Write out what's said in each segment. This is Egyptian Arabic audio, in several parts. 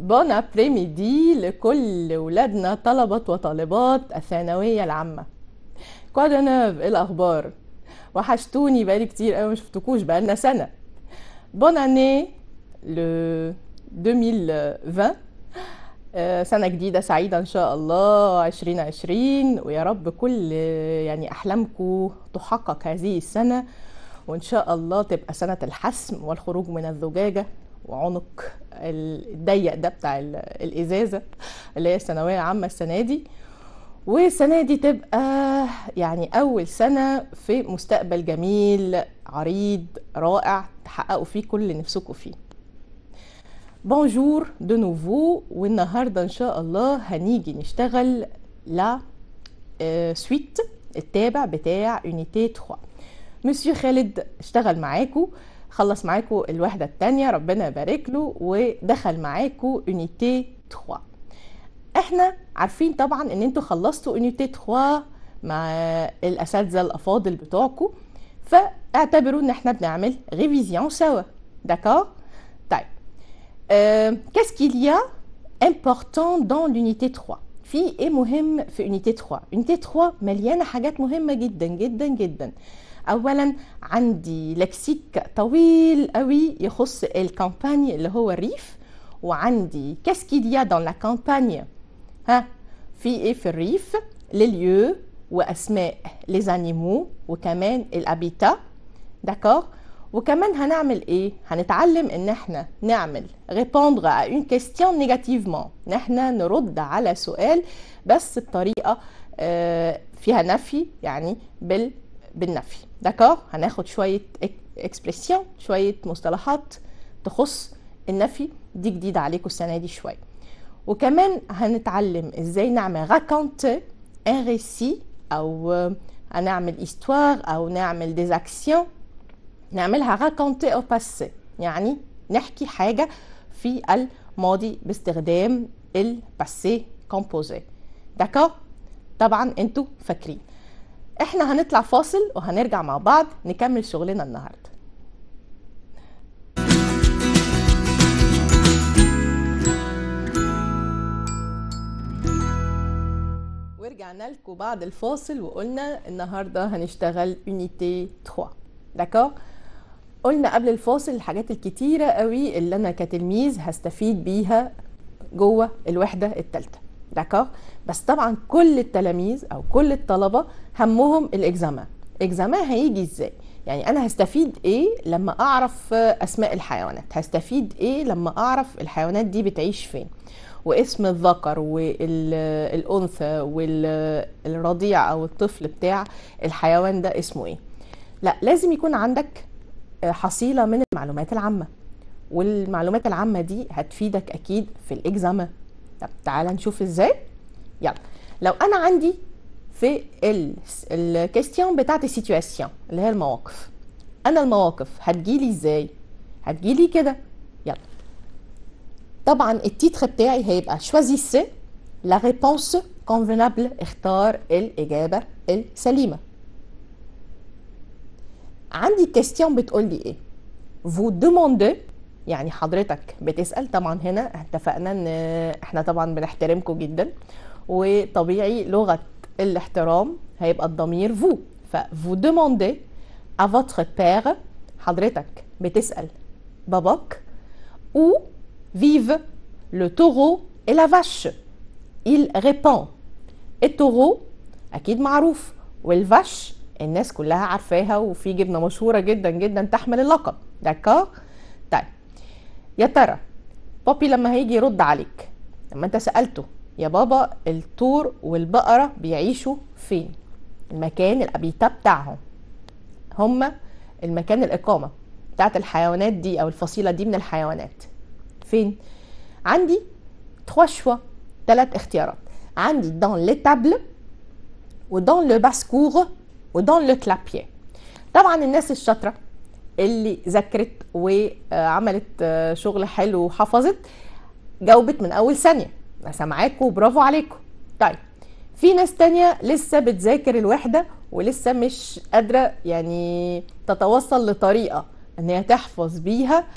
بون ابريميدي لكل ولادنا طلبة وطالبات الثانوية العامة كواد نوف ايه الاخبار وحشتوني بقالي كتير قوي ما شفتكوش بقالنا سنة بون اني لو 2020 آه، سنة جديدة سعيدة إن شاء الله 2020 ويا رب كل يعني أحلامكم تحقق هذه السنة وإن شاء الله تبقى سنة الحسم والخروج من الزجاجة وعنق الضيق ده بتاع ال- الإزازة اللي هي الثانوية العامة السنة دي والسنة دي تبقى يعني أول سنة في مستقبل جميل عريض رائع تحققوا فيه كل اللي نفسكم فيه بونجور دو نوفو والنهارده ان شاء الله هنيجي نشتغل لا سويت التابع بتاع يونيتي 3 مسيو خالد اشتغل معاكو خلص معاكو الوحده الثانيه ربنا يبارك له ودخل معاكو يونيتي 3 احنا عارفين طبعا ان انتوا خلصتوا يونيتي 3 مع الاساتذه الافاضل بتوعكم فاعتبروا ان احنا بنعمل ريفيزيون سوا داكور طيب Euh, Qu'est-ce qu'il y a important dans l'unité 3 في ايه مهم في unité 3 unité 3 مليانه حاجات مهمه جدا جدا جدا اولا عندي لكسيك طويل قوي يخص الكامباني اللي هو الريف وعندي qu'est-ce qu'il y a dans la campagne ها في ايه في الريف لليو واسماء les animaux وكمان الابيتا داكور وكمان هنعمل ايه هنتعلم ان احنا نعمل répondre à une question négativement ان احنا نرد على سؤال بس بطريقه آه، فيها نفي يعني بال بالنفي داكور هناخد شويه اكسبريسيون شويه مصطلحات تخص النفي دي جديده عليكم السنه دي شويه وكمان هنتعلم ازاي نعمل raconter un récit او آه، هنعمل histoire او نعمل des actions نعملها raconter au passé يعني نحكي حاجة في الماضي باستخدام الباسي كومبوزي داكور طبعا انتوا فاكرين احنا هنطلع فاصل وهنرجع مع بعض نكمل شغلنا النهارده ورجعنا لكم بعد الفاصل وقلنا النهارده هنشتغل يونيتي 3 داكور قلنا قبل الفاصل الحاجات الكتيرة قوي اللي أنا كتلميذ هستفيد بيها جوه الوحدة التالتة داكور بس طبعا كل التلاميذ أو كل الطلبة همهم الإكزامان إكزامان هيجي إزاي يعني أنا هستفيد إيه لما أعرف أسماء الحيوانات هستفيد إيه لما أعرف الحيوانات دي بتعيش فين واسم الذكر والأنثى والرضيع أو الطفل بتاع الحيوان ده اسمه إيه لا لازم يكون عندك حصيلة من المعلومات العامة والمعلومات العامة دي هتفيدك أكيد في الإكزامان طب تعالى نشوف إزاي يلا لو أنا عندي في الكيستيون بتاعت السيتواسيون اللي هي المواقف أنا المواقف هتجيلي إزاي هتجيلي كده يلا طبعا التيتر بتاعي هيبقى شوازيسي لا ريبونس كونفينابل اختار الإجابة السليمة عندي كيستيون بتقول لي ايه vous demandez يعني حضرتك بتسأل طبعا هنا اتفقنا ان احنا طبعا بنحترمكم جدا وطبيعي لغة الاحترام هيبقى الضمير vous ف vous demandez à votre père حضرتك بتسأل باباك où vivent le taureau et la vache il répond التورو اكيد معروف والفاش الناس كلها عارفاها وفي جبنه مشهوره جدا جدا تحمل اللقب داكور طيب يا ترى بابي لما هيجي يرد عليك لما انت سالته يا بابا الطور والبقره بيعيشوا فين المكان الابيتا بتاعهم هما المكان الاقامه بتاعت الحيوانات دي او الفصيله دي من الحيوانات فين عندي تخوا شوا ثلاث اختيارات عندي دون ليتابل ودون لو باسكور ودون لو كلابيي طبعا الناس الشاطره اللي ذاكرت وعملت شغل حلو وحفظت جاوبت من اول ثانيه انا سامعاكم وبرافو عليكم طيب في ناس تانية لسه بتذاكر الوحدة ولسه مش قادرة يعني تتوصل لطريقة ان هي تحفظ بيها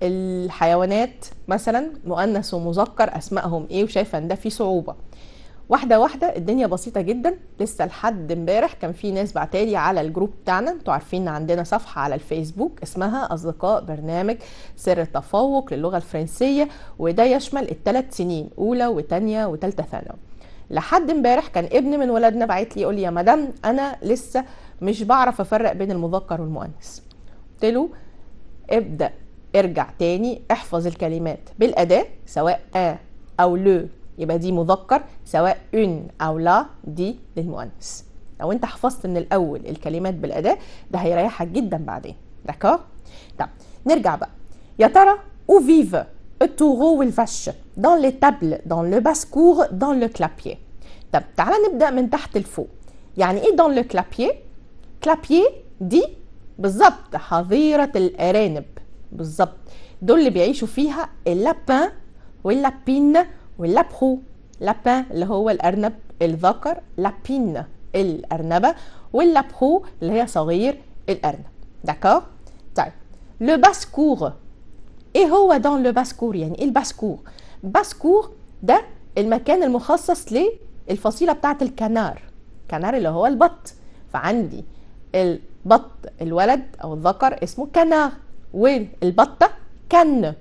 الحيوانات مثلا مؤنث ومذكر اسمائهم ايه وشايفه ان ده فيه صعوبه واحده واحده الدنيا بسيطه جدا لسه لحد امبارح كان في ناس بعتالي على الجروب بتاعنا انتوا عارفين ان عندنا صفحه على الفيسبوك اسمها اصدقاء برنامج سر التفوق للغه الفرنسيه وده يشمل الثلاث سنين اولى وثانيه وثالثه ثانوي لحد امبارح كان ابن من ولادنا بعت لي يقول لي يا مدام انا لسه مش بعرف افرق بين المذكر والمؤنث قلت له ابدا ارجع تاني احفظ الكلمات بالاداه سواء ا او لو يبقى دي مذكر سواء ان او لا دي للمؤنث لو انت حفظت من الاول الكلمات بالاداه ده هيريحك جدا بعدين داكور طب نرجع بقى يا ترى او فيف التوغو والفش dans les tables dans le basse-cour dans le clapier طب تعالى نبدا من تحت لفوق يعني ايه dans le clapier clapier دي بالظبط حظيره الارانب بالظبط دول اللي بيعيشوا فيها اللابان واللابين واللابخو لابان اللي هو الارنب الذكر لابين الارنبه واللابخو اللي هي صغير الارنب داكور طيب لو باسكور ايه هو دون لو باسكور يعني ايه الباسكور باسكور ده المكان المخصص للفصيله بتاعه الكنار كنار اللي هو البط فعندي البط الولد او الذكر اسمه كنار والبطه كن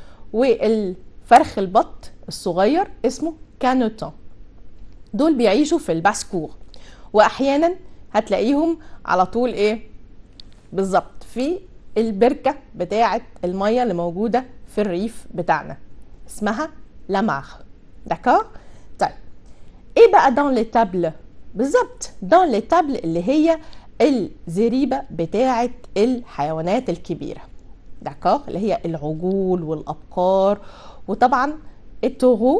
والفرخ البط الصغير اسمه كانوتون دول بيعيشوا في الباسكور واحيانا هتلاقيهم على طول ايه بالظبط في البركه بتاعه الميه اللي موجوده في الريف بتاعنا اسمها لامار داكور طيب ايه بقى دون لي تابل بالظبط دون لي تابل اللي هي الزريبه بتاعه الحيوانات الكبيره داكور اللي هي العجول والابقار وطبعا التوغو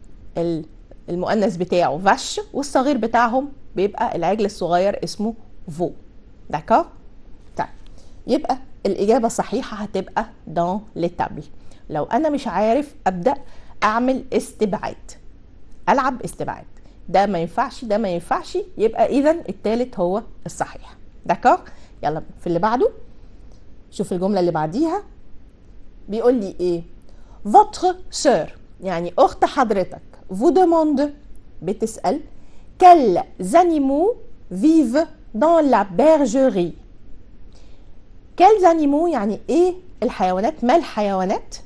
المؤنث بتاعه فاش والصغير بتاعهم بيبقى العجل الصغير اسمه فو داكور طيب يبقى الإجابة الصحيحة هتبقى دون لتابل لو أنا مش عارف أبدأ أعمل استبعاد ألعب استبعاد ده ما ينفعش ده ما ينفعش يبقى إذا التالت هو الصحيح داكور يلا في اللي بعده شوف الجملة اللي بعديها بيقول لي إيه votre sœur يعني أخت حضرتك vous demande بتسأل quels animaux vivent dans la bergerie quels animaux يعني ايه الحيوانات ما الحيوانات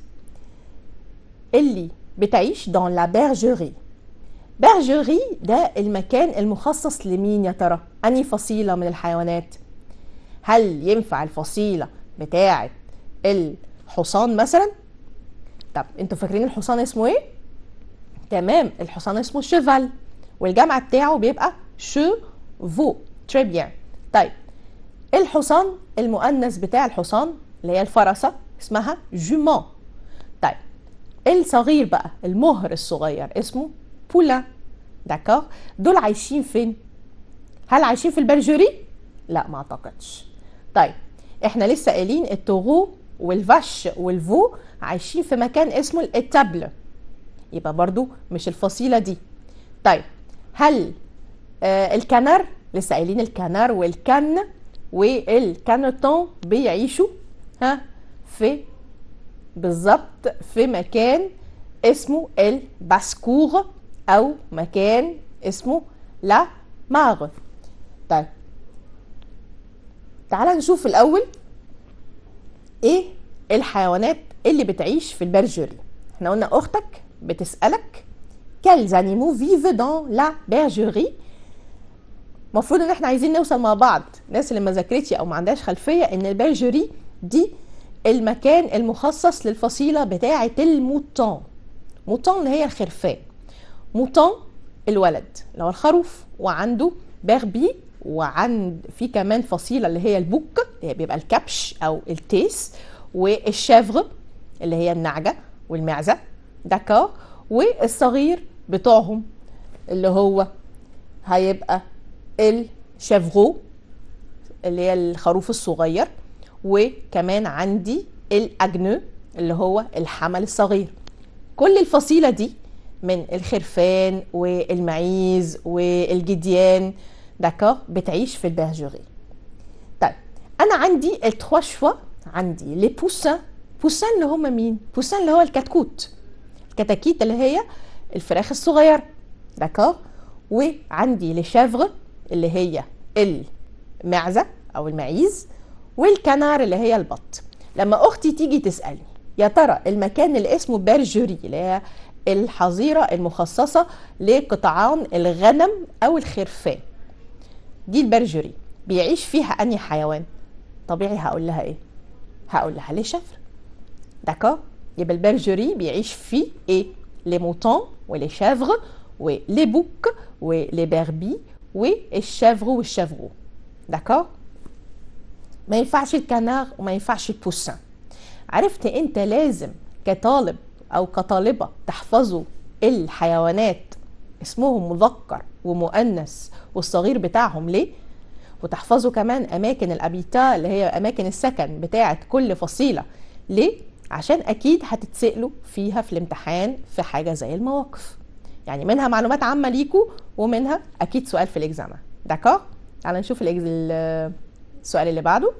اللي بتعيش dans la bergerie bergerie ده المكان المخصص لمين يا ترى أنهي فصيلة من الحيوانات هل ينفع الفصيلة بتاعة الحصان مثلا طب انتوا فاكرين الحصان اسمه ايه تمام الحصان اسمه شيفال والجمع بتاعه بيبقى شو تري بيان طيب الحصان المؤنث بتاع الحصان اللي هي الفرسه اسمها جومون طيب الصغير بقى المهر الصغير اسمه بولا داكور دول عايشين فين هل عايشين في البرجوري لا ما اعتقدش طيب احنا لسه قايلين التوغو والفاش والفو عايشين في مكان اسمه الاتابل يبقى برضو مش الفصيله دي طيب هل آه الكنر لسه قايلين الكنر والكن والكانوتون بيعيشوا ها في بالظبط في مكان اسمه الباسكور او مكان اسمه لا ماغ طيب تعال نشوف الاول ايه الحيوانات اللي بتعيش في البرجري احنا قلنا اختك بتسالك quels animaux vivent dans la bergerie المفروض ان احنا عايزين نوصل مع بعض الناس اللي ما ذاكرتش او ما عندهاش خلفيه ان البرجري دي المكان المخصص للفصيله بتاعه الموتون موتون اللي هي الخرفان موتون الولد اللي هو الخروف وعنده بيربي وعند في كمان فصيله اللي هي البوك اللي هي بيبقى الكبش او التيس والشافغ اللي هي النعجه والمعزه داكور والصغير بتوعهم اللي هو هيبقى الشافغو اللي هي الخروف الصغير وكمان عندي الاجنو اللي هو الحمل الصغير كل الفصيله دي من الخرفان والمعيز والجديان داكور بتعيش في البرجوري طيب انا عندي التخوا شوا عندي لي بوسان بوسان اللي هم مين بوسان اللي هو الكتكوت الكتاكيت اللي هي الفراخ الصغيره داكور وعندي لشافغ اللي هي المعزه او المعيز والكنار اللي هي البط لما اختي تيجي تسالني يا ترى المكان اللي اسمه بيرجوري اللي هي الحظيره المخصصه لقطعان الغنم او الخرفان دي البرجري بيعيش فيها انهي حيوان طبيعي هقول لها ايه هقول لها لي شفر داكور يبقى البرجري بيعيش فيه ايه لي موتون ولي شافغ ولي بوك ولي بيربي والشافغ والشافغو داكور ما ينفعش الكنار وما ينفعش البوسان عرفت انت لازم كطالب او كطالبه تحفظوا الحيوانات اسمهم مذكر ومؤنث والصغير بتاعهم ليه وتحفظوا كمان اماكن الابيتا اللي هي اماكن السكن بتاعه كل فصيله ليه عشان اكيد هتتسالوا فيها في الامتحان في حاجه زي المواقف يعني منها معلومات عامه ليكوا ومنها اكيد سؤال في الاكزامان داكور تعالى نشوف السؤال اللي بعده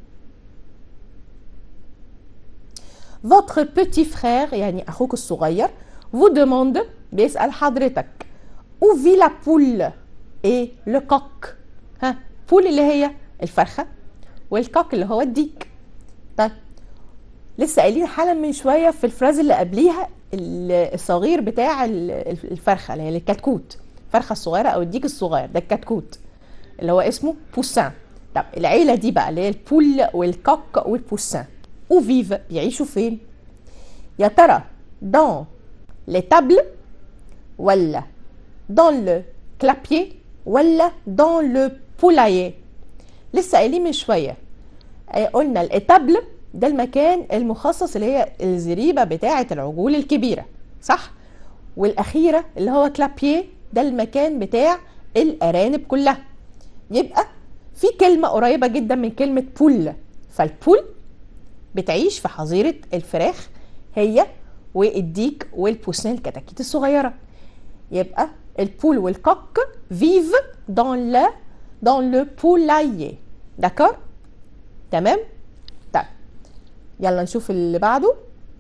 Votre petit frère يعني أخوك الصغير vous demande بيسأل حضرتك où vit la poule et le coq ها بول اللي هي الفرخة والكوك اللي هو الديك طيب لسه قايلين حالا من شوية في الفراز اللي قبليها الصغير بتاع الفرخة اللي هي الكتكوت الفرخة الصغيرة أو الديك الصغير ده الكتكوت اللي هو اسمه بوسان طب العيلة دي بقى اللي هي البول والكوك والبوسان او فيف بيعيشوا فين يا ترى dans les tables ولا dans le clapier ولا dans le poulailler لسه قايلين من شويه قلنا الاتابل ده المكان المخصص اللي هي الزريبه بتاعه العجول الكبيره صح والاخيره اللي هو كلابيه ده المكان بتاع الارانب كلها يبقى في كلمه قريبه جدا من كلمه بول فالبول بتعيش في حظيره الفراخ هي والديك والبوسين الكتاكيت الصغيره يبقى البول والكوك فيف دون لا دون لو poulailler داكور تمام طيب يلا نشوف اللي بعده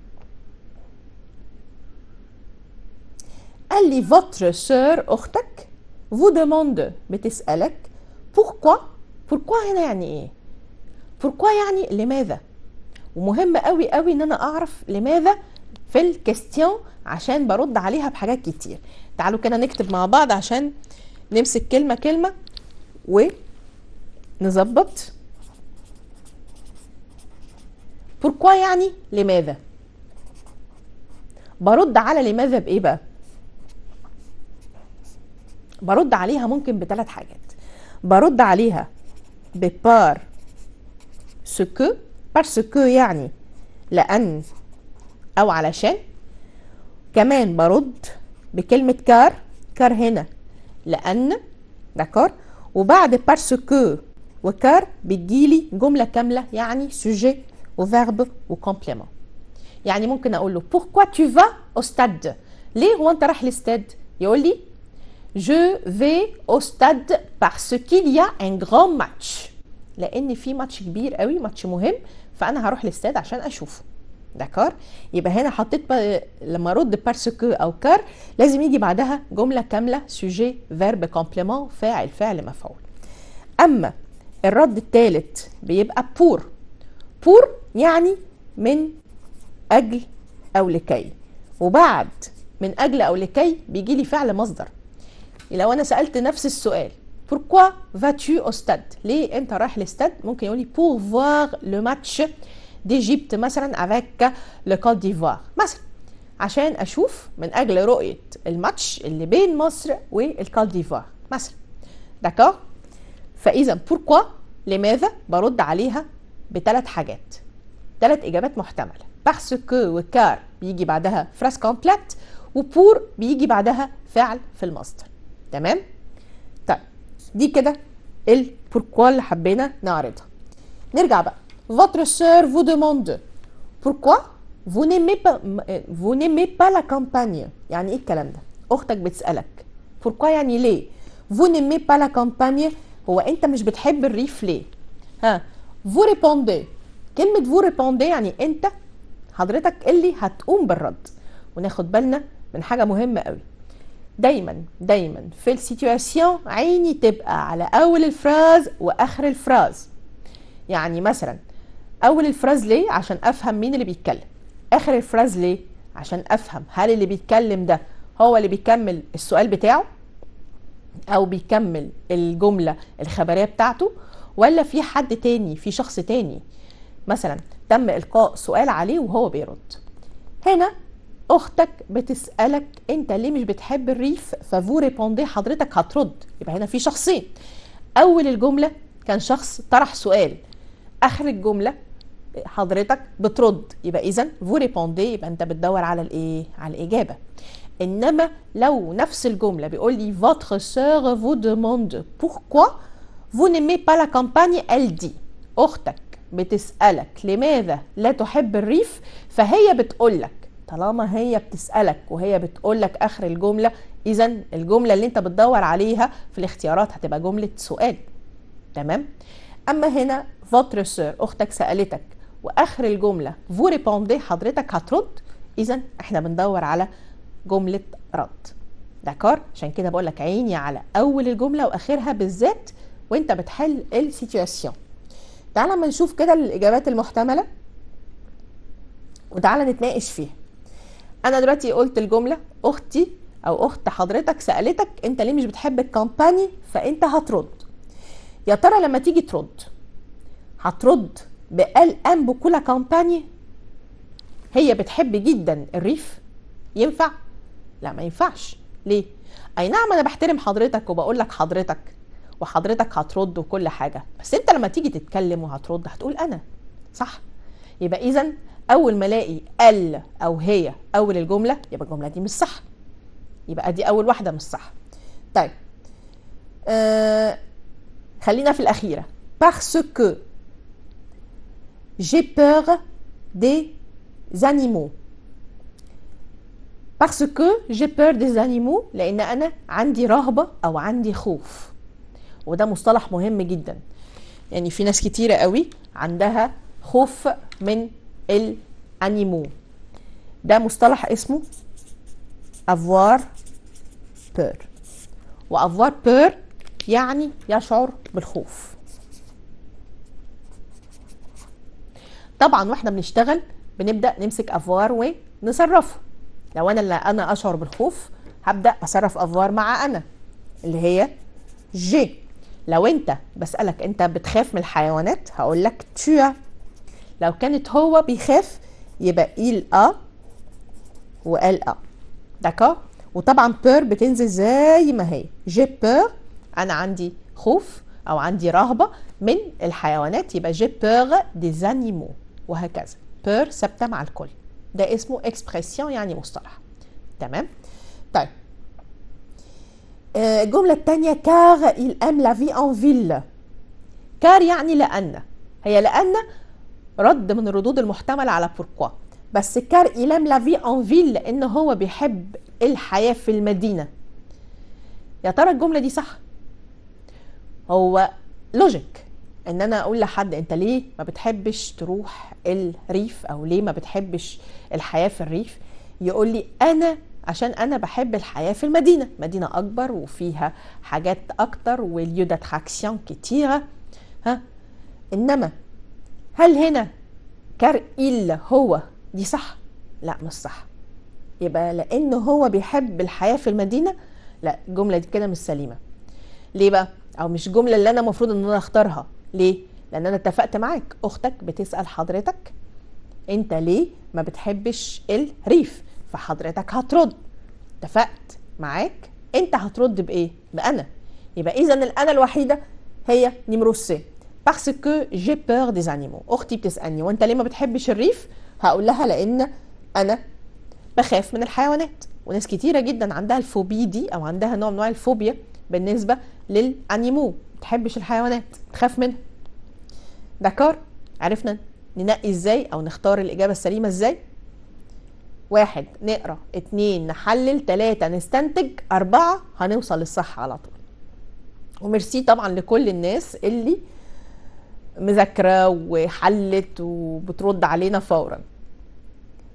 قال لي votre sœur اختك vous demande بتسالك pourquoi pourquoi هنا يعني ايه pourquoi يعني لماذا ومهم قوي قوي ان انا اعرف لماذا في الكستيون عشان برد عليها بحاجات كتير تعالوا كده نكتب مع بعض عشان نمسك كلمه كلمه ونظبط pourquoi يعني لماذا برد على لماذا بايه بقى برد عليها ممكن بثلاث حاجات برد عليها ببار سكو بارسكو يعني لأن أو علشان كمان برد بكلمة كار كار هنا لأن داكور وبعد بارسكو وكار بتجيلي جملة كاملة يعني سوجي وفيرب وكومبليمون يعني ممكن أقول له pourquoi tu vas au stade ليه هو أنت رايح الاستاد يقول لي je vais au stade parce qu'il y a un grand match لان في ماتش كبير قوي ماتش مهم فانا هروح الاستاد عشان اشوفه داكار يبقى هنا حطيت ب... لما ارد بارسكو او كار لازم يجي بعدها جمله كامله سوجي فيرب كومبليمون فاعل فعل مفعول اما الرد الثالث بيبقى بور بور يعني من اجل او لكي وبعد من اجل او لكي بيجي لي فعل مصدر لو انا سالت نفس السؤال Pourquoi vas-tu au stade ليه انت رايح الاستاد ممكن يقول لي pour voir le match d'Égypte مثلا avec le Côte d'Ivoire مثلا عشان اشوف من اجل رؤيه الماتش اللي بين مصر والكوت ديفوار مثلا داكور فاذا pourquoi لماذا برد عليها بثلاث حاجات ثلاث اجابات محتمله parce que وكار بيجي بعدها فراس كومبليت وبور بيجي بعدها فعل في المصدر تمام طيب دي كده البوركوا اللي حبينا نعرضها نرجع بقى votre sœur vous demande pourquoi vous n'aimez pas vous n'aimez pas la campagne يعني ايه الكلام ده اختك بتسالك pourquoi يعني ليه vous n'aimez pas la campagne هو انت مش بتحب الريف ليه ها vous répondez كلمه vous répondez يعني انت حضرتك اللي هتقوم بالرد وناخد بالنا من حاجه مهمه قوي دايما دايما في السيتواسيون عيني تبقى على اول الفراز واخر الفراز يعني مثلا اول الفراز ليه عشان افهم مين اللي بيتكلم اخر الفراز ليه عشان افهم هل اللي بيتكلم ده هو اللي بيكمل السؤال بتاعه او بيكمل الجمله الخبريه بتاعته ولا في حد تاني في شخص تاني مثلا تم القاء سؤال عليه وهو بيرد هنا اختك بتسالك انت ليه مش بتحب الريف ففو ريبوندي حضرتك هترد يبقى هنا في شخصين اول الجمله كان شخص طرح سؤال اخر الجمله حضرتك بترد يبقى اذا فو ريبوندي يبقى انت بتدور على الايه على الاجابه انما لو نفس الجمله بيقول لي votre sœur vous demande pourquoi vous n'aimez pas la campagne elle dit اختك بتسالك لماذا لا تحب الريف فهي بتقول لك طالما هي بتسالك وهي بتقول لك اخر الجمله اذا الجمله اللي انت بتدور عليها في الاختيارات هتبقى جمله سؤال تمام اما هنا votre sœur اختك سالتك واخر الجمله فو ريبوندي حضرتك هترد اذا احنا بندور على جمله رد داكار عشان كده بقول لك عيني على اول الجمله واخرها بالذات وانت بتحل السيتواسيون تعالى اما نشوف كده الاجابات المحتمله وتعالى نتناقش فيها انا دلوقتي قلت الجمله اختي او اخت حضرتك سالتك انت ليه مش بتحب الكامباني فانت هترد يا ترى لما تيجي ترد هترد بقال ام بكل كامباني هي بتحب جدا الريف ينفع لا ما ينفعش ليه اي نعم انا بحترم حضرتك وبقول لك حضرتك وحضرتك هترد وكل حاجه بس انت لما تيجي تتكلم وهترد هتقول انا صح يبقى اذا اول ما الاقي ال او هي اول الجمله يبقى الجمله دي مش صح يبقى دي اول واحده مش صح طيب آه خلينا في الاخيره parce que j'ai peur des animaux parce que j'ai peur des animaux لان انا عندي رهبه او عندي خوف وده مصطلح مهم جدا يعني في ناس كتيره قوي عندها خوف من الانيمو ده مصطلح اسمه avoir peur وavoir peur يعني يشعر بالخوف طبعا واحنا بنشتغل بنبدا نمسك افوار ونصرفه لو انا اللي انا اشعر بالخوف هبدا اصرف افوار مع انا اللي هي جي لو انت بسالك انت بتخاف من الحيوانات هقول لك tu لو كانت هو بيخاف يبقى il a وقال a داكور وطبعا بير بتنزل زي ما هي جي بير انا عندي خوف او عندي رهبه من الحيوانات يبقى جي بير دي زانيمو وهكذا بير ثابته مع الكل ده اسمه اكسبريسيون يعني مصطلح تمام طيب الجمله الثانيه كار il aime la vie en ville كار يعني لان هي لان رد من الردود المحتمله على بوركوا بس كار il aime la vie en ville لان هو بيحب الحياه في المدينه يا ترى الجمله دي صح هو لوجيك ان انا اقول لحد انت ليه ما بتحبش تروح الريف او ليه ما بتحبش الحياه في الريف يقول لي انا عشان انا بحب الحياه في المدينه مدينه اكبر وفيها حاجات اكتر واليو داتراكسيون كتيره ها انما هل هنا كار إل هو دي صح لا مش صح يبقى لانه هو بيحب الحياه في المدينه لا الجمله دي كده مش سليمه ليه بقى او مش جمله اللي انا المفروض ان انا اختارها ليه لان انا اتفقت معاك اختك بتسال حضرتك انت ليه ما بتحبش الريف فحضرتك هترد اتفقت معاك انت هترد بايه بانا يبقى اذا الانا الوحيده هي نيمرو سي باسكو كو جي بور دي انيمو اختي بتسالني وانت ليه ما بتحبش الريف هقول لها لان انا بخاف من الحيوانات وناس كتيرة جدا عندها الفوبي دي او عندها نوع من انواع الفوبيا بالنسبة للانيمو ما بتحبش الحيوانات تخاف منها دكار عرفنا ننقي ازاي او نختار الاجابة السليمة ازاي واحد نقرا اتنين نحلل تلاتة نستنتج اربعة هنوصل للصح على طول وميرسي طبعا لكل الناس اللي مذاكرة وحلت وبترد علينا فورا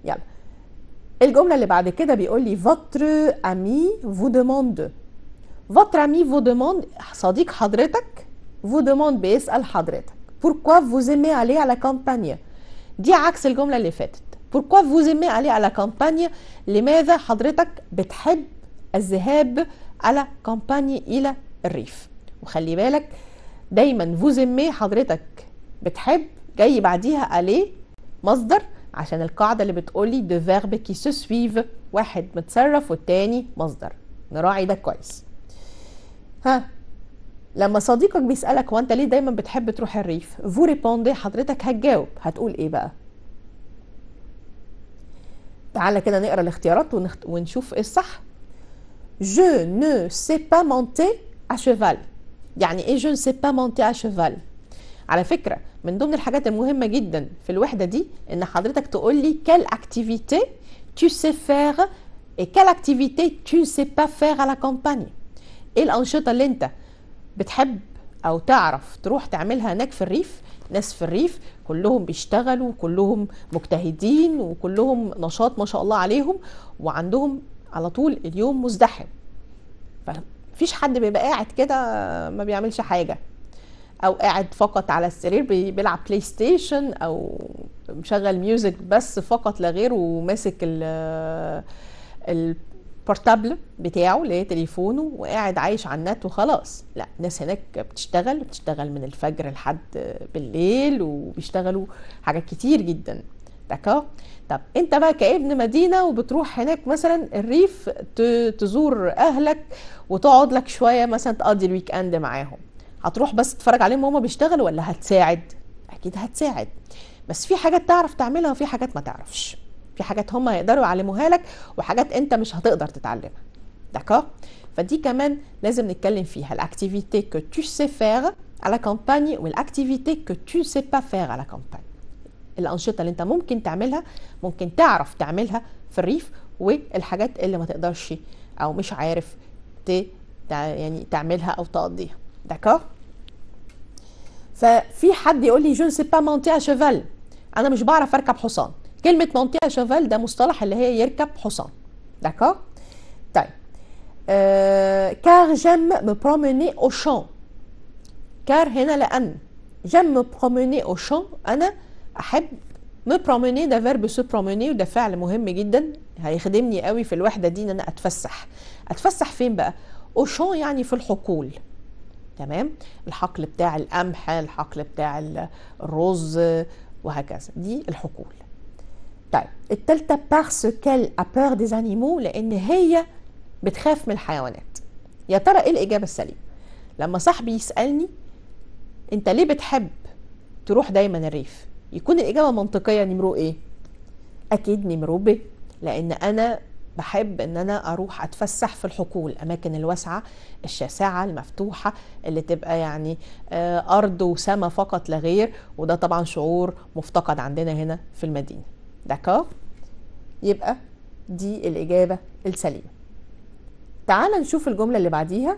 يلا الجملة اللي بعد كده بيقول لي votre ami vous demande votre ami vous demande صديق حضرتك vous demande بيسأل حضرتك pourquoi vous aimez aller à la campagne دي عكس الجملة اللي فاتت pourquoi vous aimez aller à la campagne لماذا حضرتك بتحب الذهاب على كامباني إلى الريف وخلي بالك دايما vous aimez حضرتك بتحب جاي بعديها عليه مصدر عشان القاعدة اللي بتقولي de verbe qui se suivent واحد متصرف والتاني مصدر نراعي ده كويس ها لما صديقك بيسألك هو انت ليه دايما بتحب تروح الريف فو ريبوندي حضرتك هتجاوب هتقول ايه بقى تعالى كده نقرا الاختيارات ونخت... ونشوف ايه الصح Je ne sais pas monter à cheval يعني ايه je ne sais pas monter à cheval على فكرة من ضمن الحاجات المهمة جدا في الوحدة دي ان حضرتك تقول لي quelle activité tu sais faire et quelle activité tu ne sais pas faire à la campagne ايه الانشطة اللي انت بتحب او تعرف تروح تعملها هناك في الريف ناس في الريف كلهم بيشتغلوا وكلهم مجتهدين وكلهم نشاط ما شاء الله عليهم وعندهم على طول اليوم مزدحم فمفيش حد بيبقى قاعد كده ما بيعملش حاجة او قاعد فقط على السرير بيلعب بلاي ستيشن او مشغل ميوزك بس فقط لا غير وماسك ال البورتابل بتاعه اللي هي تليفونه وقاعد عايش على النت وخلاص لا ناس هناك بتشتغل بتشتغل من الفجر لحد بالليل وبيشتغلوا حاجات كتير جدا دكا طب انت بقى كابن مدينه وبتروح هناك مثلا الريف تزور اهلك وتقعد لك شويه مثلا تقضي الويك اند معاهم هتروح بس تتفرج عليهم وهما بيشتغلوا ولا هتساعد اكيد هتساعد بس في حاجات تعرف تعملها وفي حاجات ما تعرفش في حاجات هم يقدروا يعلموها لك وحاجات انت مش هتقدر تتعلمها داكور فدي كمان لازم نتكلم فيها الاكتيفيتي كو تو سي فير على كامباني والاكتيفيتي كو تو سي با فير على كامباني الانشطه اللي انت ممكن تعملها ممكن تعرف تعملها في الريف والحاجات اللي ما تقدرش او مش عارف ت... يعني تعملها او تقضيها داكور ففي حد يقول لي جو سي با مونتي شيفال انا مش بعرف اركب حصان كلمه مونتي شيفال ده مصطلح اللي هي يركب حصان داكور طيب كار جيم مو بروميني او شون كار هنا لان جيم مو بروميني او شون انا احب مو بروميني ده فيرب سو بروميني وده فعل مهم جدا هيخدمني قوي في الوحده دي ان انا اتفسح اتفسح فين بقى اوشون يعني في الحقول تمام الحقل بتاع القمح الحقل بتاع الرز وهكذا دي الحقول طيب التالتة بارس كال ابور ديز انيمو لان هي بتخاف من الحيوانات يا ترى ايه الاجابه السليمه لما صاحبي يسالني انت ليه بتحب تروح دايما الريف يكون الاجابه منطقيه نمرو ايه اكيد نمرو ب لان انا بحب ان انا اروح اتفسح في الحقول الاماكن الواسعه الشاسعه المفتوحه اللي تبقى يعني ارض وسماء فقط لا غير وده طبعا شعور مفتقد عندنا هنا في المدينه داكور يبقى دي الاجابه السليمه تعال نشوف الجمله اللي بعديها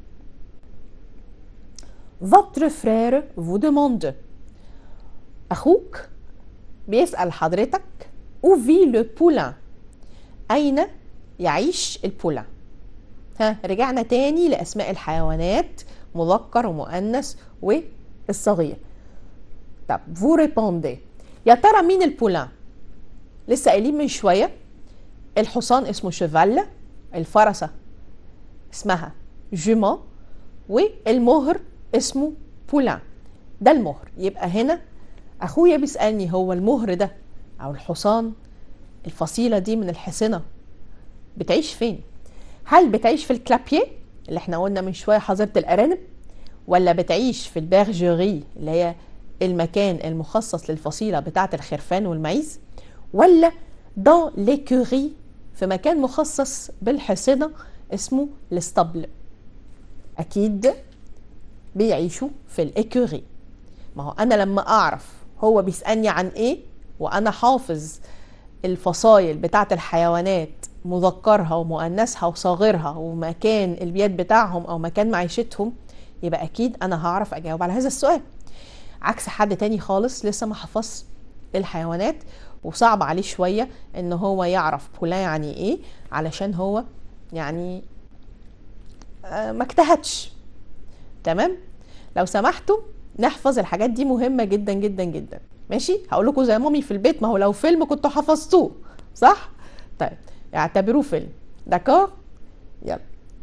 Votre frère vous demande أخوك بيسأل حضرتك où vit le poulain أين يعيش البولا ها رجعنا تاني لأسماء الحيوانات مذكر ومؤنث والصغير طب فو ريبوندي يا ترى مين البولا لسه قايلين من شوية الحصان اسمه شيفال الفرسة اسمها جومان والمهر اسمه بولا ده المهر يبقى هنا اخويا بيسالني هو المهر ده او الحصان الفصيله دي من الحصنه بتعيش فين هل بتعيش في الكلابيه اللي احنا قلنا من شويه حظيره الارانب ولا بتعيش في البرجوري اللي هي المكان المخصص للفصيله بتاعه الخرفان والمعيز ولا دون ليكوري في مكان مخصص بالحصنه اسمه الاسطبل اكيد بيعيشوا في الايكوري ما هو انا لما اعرف هو بيسالني عن ايه وانا حافظ الفصائل بتاعه الحيوانات مذكرها ومؤنثها وصاغرها ومكان البيات بتاعهم او مكان معيشتهم يبقى اكيد انا هعرف اجاوب على هذا السؤال عكس حد تاني خالص لسه ما حفظ الحيوانات وصعب عليه شويه ان هو يعرف بولا يعني ايه علشان هو يعني آه، ما اجتهدش تمام لو سمحتوا نحفظ الحاجات دي مهمه جدا جدا جدا ماشي هقول لكم زي مامي في البيت ما هو لو فيلم كنتوا حفظتوه صح طيب اعتبروه فيلم داكور يلا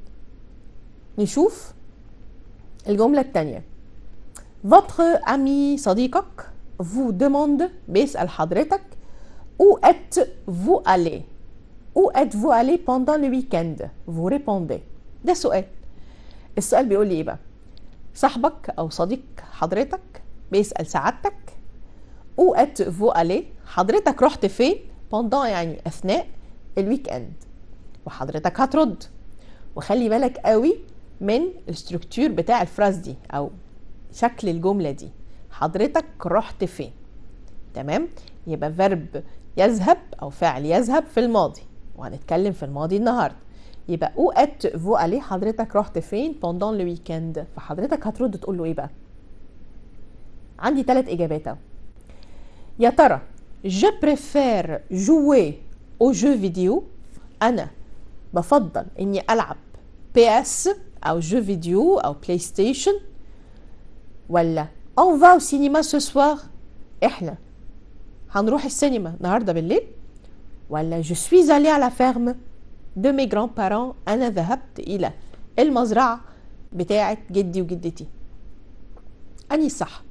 نشوف الجملة التانية Votre ami صديقك vous demande بيسأل حضرتك Où êtes-vous allé Où êtes-vous allé pendant le week-end Vous répondez ده سؤال السؤال بيقول لي ايه بقى صاحبك او صديق حضرتك بيسأل سعادتك Où êtes-vous allé حضرتك رحت فين pendant يعني اثناء الويك اند وحضرتك هترد وخلي بالك قوي من الستركتور بتاع الفراز دي او شكل الجمله دي حضرتك رحت فين تمام يبقى فيرب يذهب او فعل يذهب في الماضي وهنتكلم في الماضي النهارده يبقى او ات فو الي حضرتك رحت فين بوندون لو ويكند فحضرتك هترد تقول له ايه بقى عندي ثلاث اجابات اهو يا ترى je préfère jouer aux jeux vidéo انا بفضل اني العب بي اس او جو فيديو او بلاي ستيشن ولا on va au cinéma ce soir احنا هنروح السينما النهارده بالليل ولا je suis allé à la ferme de mes grands-parents انا ذهبت الى المزرعه بتاعه جدي وجدتي اني الصح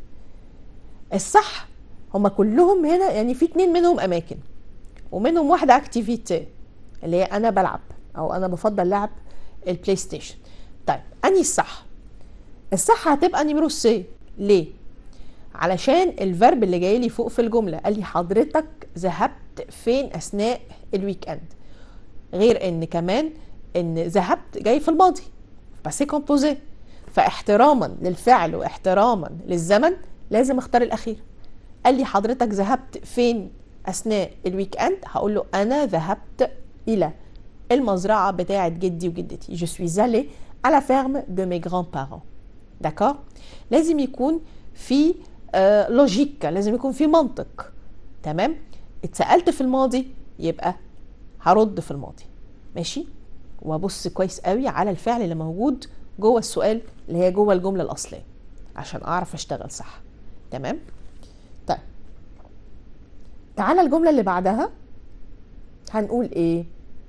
الصح هما كلهم هنا يعني في اتنين منهم اماكن ومنهم واحده اكتيفيتي اللي هي انا بلعب او انا بفضل لعب البلاي ستيشن طيب اني الصح الصح هتبقى نمرو سي ليه علشان الفرب اللي جاي لي فوق في الجمله قال لي حضرتك ذهبت فين اثناء الويك اند غير ان كمان ان ذهبت جاي في الماضي بس كومبوزي فاحتراما للفعل واحتراما للزمن لازم اختار الاخير قال لي حضرتك ذهبت فين اثناء الويك اند هقول له انا ذهبت الى المزرعه بتاعه جدي وجدتي je suis allé à la ferme de mes grands-parents d'accord لازم يكون في آه لوجيك لازم يكون في منطق تمام اتسالت في الماضي يبقى هرد في الماضي ماشي وابص كويس قوي على الفعل اللي موجود جوه السؤال اللي هي جوه الجمله الاصليه عشان اعرف اشتغل صح تمام طيب تعالى الجمله اللي بعدها هنقول ايه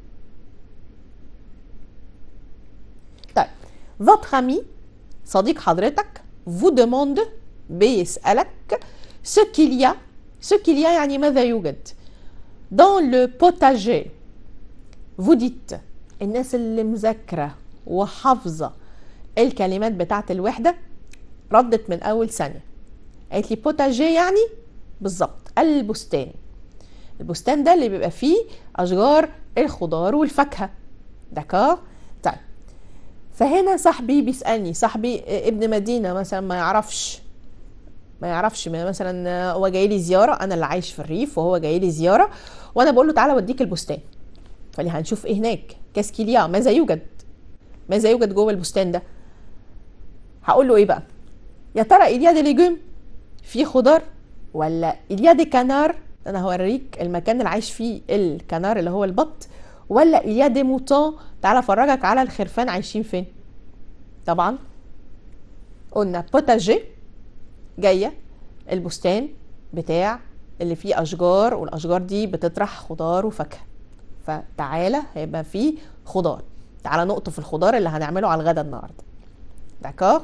طيب votre ami صديق حضرتك vous demande بيسألك ce qu'il y a ce qu'il y a يعني ماذا يوجد dans le potager vous dites الناس اللي مذاكرة وحافظة الكلمات بتاعت الوحدة ردت من أول ثانية قالت لي بوتاجي يعني بالظبط البستان البستان ده اللي بيبقى فيه أشجار الخضار والفاكهة دكار طيب فهنا صاحبي بيسالني صاحبي ابن مدينه مثلا ما يعرفش ما يعرفش مثلا هو جاي لي زياره انا اللي عايش في الريف وهو جاي لي زياره وانا بقول له تعالى اوديك البستان فلي هنشوف ايه هناك كاسكيليا ماذا يوجد ماذا يوجد جوه البستان ده هقول له ايه بقى يا ترى إليا دي ليجوم في خضار ولا إليا دي كانار انا هوريك المكان اللي عايش فيه الكنار اللي هو البط ولا إليا دي موتون تعال افرجك على الخرفان عايشين فين طبعا قلنا بوتاجي جايه البستان بتاع اللي فيه اشجار والاشجار دي بتطرح خضار وفاكهه فتعالى هيبقى فيه خضار تعالى نقطف الخضار اللي هنعمله على الغدا النهارده داكور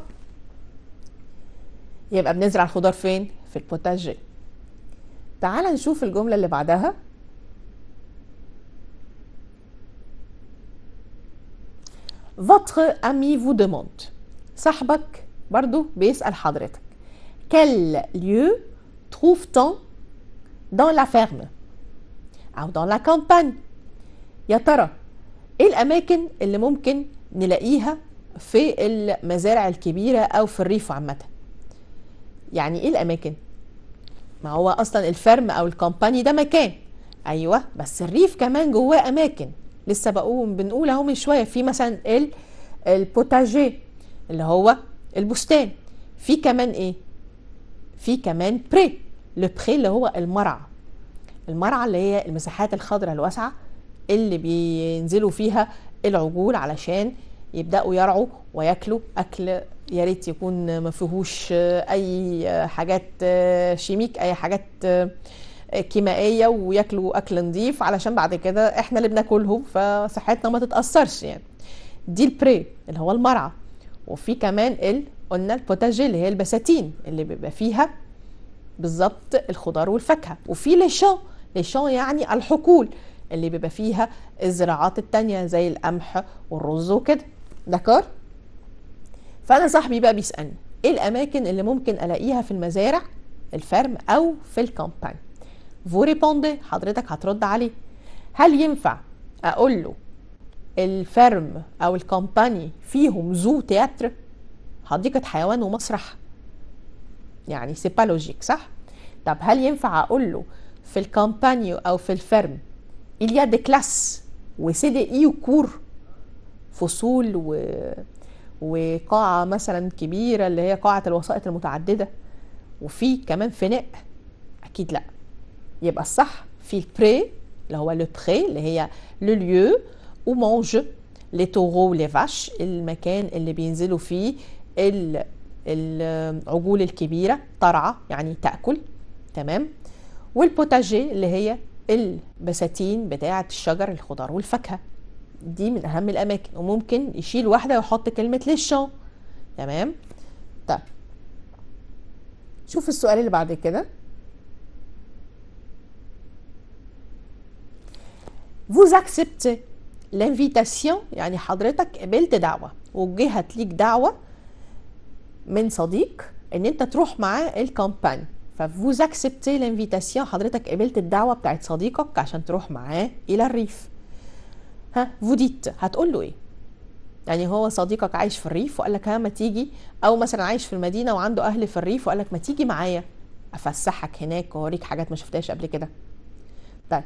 يبقى بنزرع الخضار فين في البوتاجي تعالى نشوف الجمله اللي بعدها Votre ami vous demande صاحبك برضو بيسأل حضرتك Quel lieu trouve-t-on dans la ferme أو dans la campagne يا ترى إيه الأماكن اللي ممكن نلاقيها في المزارع الكبيرة أو في الريف عامة يعني إيه الأماكن ما هو أصلا الفرم أو الكامباني ده مكان أيوة بس الريف كمان جواه أماكن لسه بقوم بنقول اهو من شويه في مثلا ال البوتاجي اللي هو البستان في كمان ايه في كمان بري لو بري اللي هو المرعى المرعى اللي هي المساحات الخضراء الواسعه اللي بينزلوا فيها العجول علشان يبداوا يرعوا وياكلوا اكل يا ريت يكون ما فيهوش اي حاجات شيميك اي حاجات كيميائيه وياكلوا اكل نظيف علشان بعد كده احنا اللي بناكلهم فصحتنا ما تتاثرش يعني دي البري اللي هو المرعى وفي كمان ال قلنا البوتاجي اللي هي البساتين اللي بيبقى فيها بالظبط الخضار والفاكهه وفي ليشان ليشان يعني الحقول اللي بيبقى فيها الزراعات التانية زي القمح والرز وكده دكار فانا صاحبي بقى بيسالني ايه الاماكن اللي ممكن الاقيها في المزارع الفرم او في الكامباني فو ريبوندي حضرتك هترد عليه هل ينفع اقول له الفرم او الكامباني فيهم زو تياتر حديقه حيوان ومسرح يعني سي با لوجيك صح طب هل ينفع اقول له في الكامباني او في الفرم il y a des classes وسي دي اي وكور فصول و... وقاعة مثلا كبيرة اللي هي قاعة الوسائط المتعددة وفي كمان فناء أكيد لأ يبقى الصح في البري اللي هو لو بري اللي هي لو ليو او مانج لي تورو لي فاش المكان اللي بينزلوا فيه ال... العجول الكبيرة ترعى يعني تأكل تمام والبوتاجي اللي هي البساتين بتاعة الشجر الخضار والفاكهة دي من أهم الأماكن وممكن يشيل واحدة ويحط كلمة ليشون تمام طيب شوف السؤال اللي بعد كده vous acceptez l'invitation يعني حضرتك قبلت دعوة وجهت ليك دعوة من صديق ان انت تروح معاه الكامباني ففوز اكسبتي لانفيتاسيون حضرتك قبلت الدعوه بتاعت صديقك عشان تروح معاه الى الريف ها فوديت هتقول له ايه يعني هو صديقك عايش في الريف وقال لك ها ما تيجي او مثلا عايش في المدينه وعنده اهل في الريف وقال لك ما تيجي معايا افسحك هناك واوريك حاجات ما شفتهاش قبل كده طيب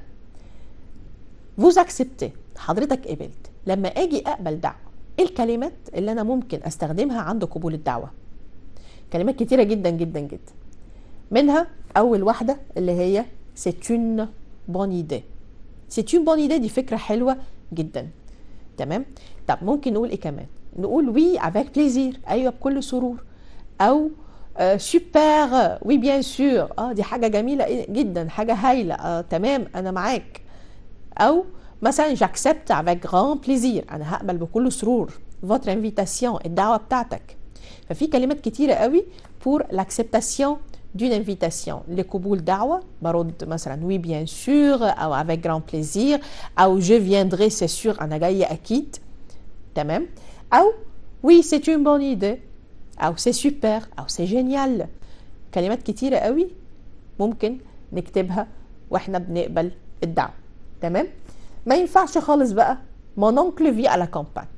فوز اكسبتي حضرتك قبلت لما اجي اقبل دعوه ايه الكلمات اللي انا ممكن استخدمها عند قبول الدعوه كلمات كتيره جدا جدا جدا منها اول واحده اللي هي c'est une bonne idée c'est une bonne idée دي فكره حلوه جدا تمام طب ممكن نقول ايه كمان نقول وي افيك بليزير ايوه بكل سرور او سوبر وي بيان سور اه دي حاجه جميله جدا حاجه هايله آه تمام انا معاك او مثلا جاكسبت افيك غران بليزير انا هقبل بكل سرور فوتر انفيتاسيون الدعوه بتاعتك ففي كلمات كتيره قوي pour l'acceptation d'une invitation لقبول دعوة برد مثلا oui bien sûr أو avec grand plaisir أو je viendrai c'est sûr أنا جاية أكيد تمام أو oui c'est une bonne idée أو c'est super أو c'est génial كلمات كتيرة قوي ممكن نكتبها واحنا بنقبل الدعوة تمام ما ينفعش خالص بقى mon oncle vit à la campagne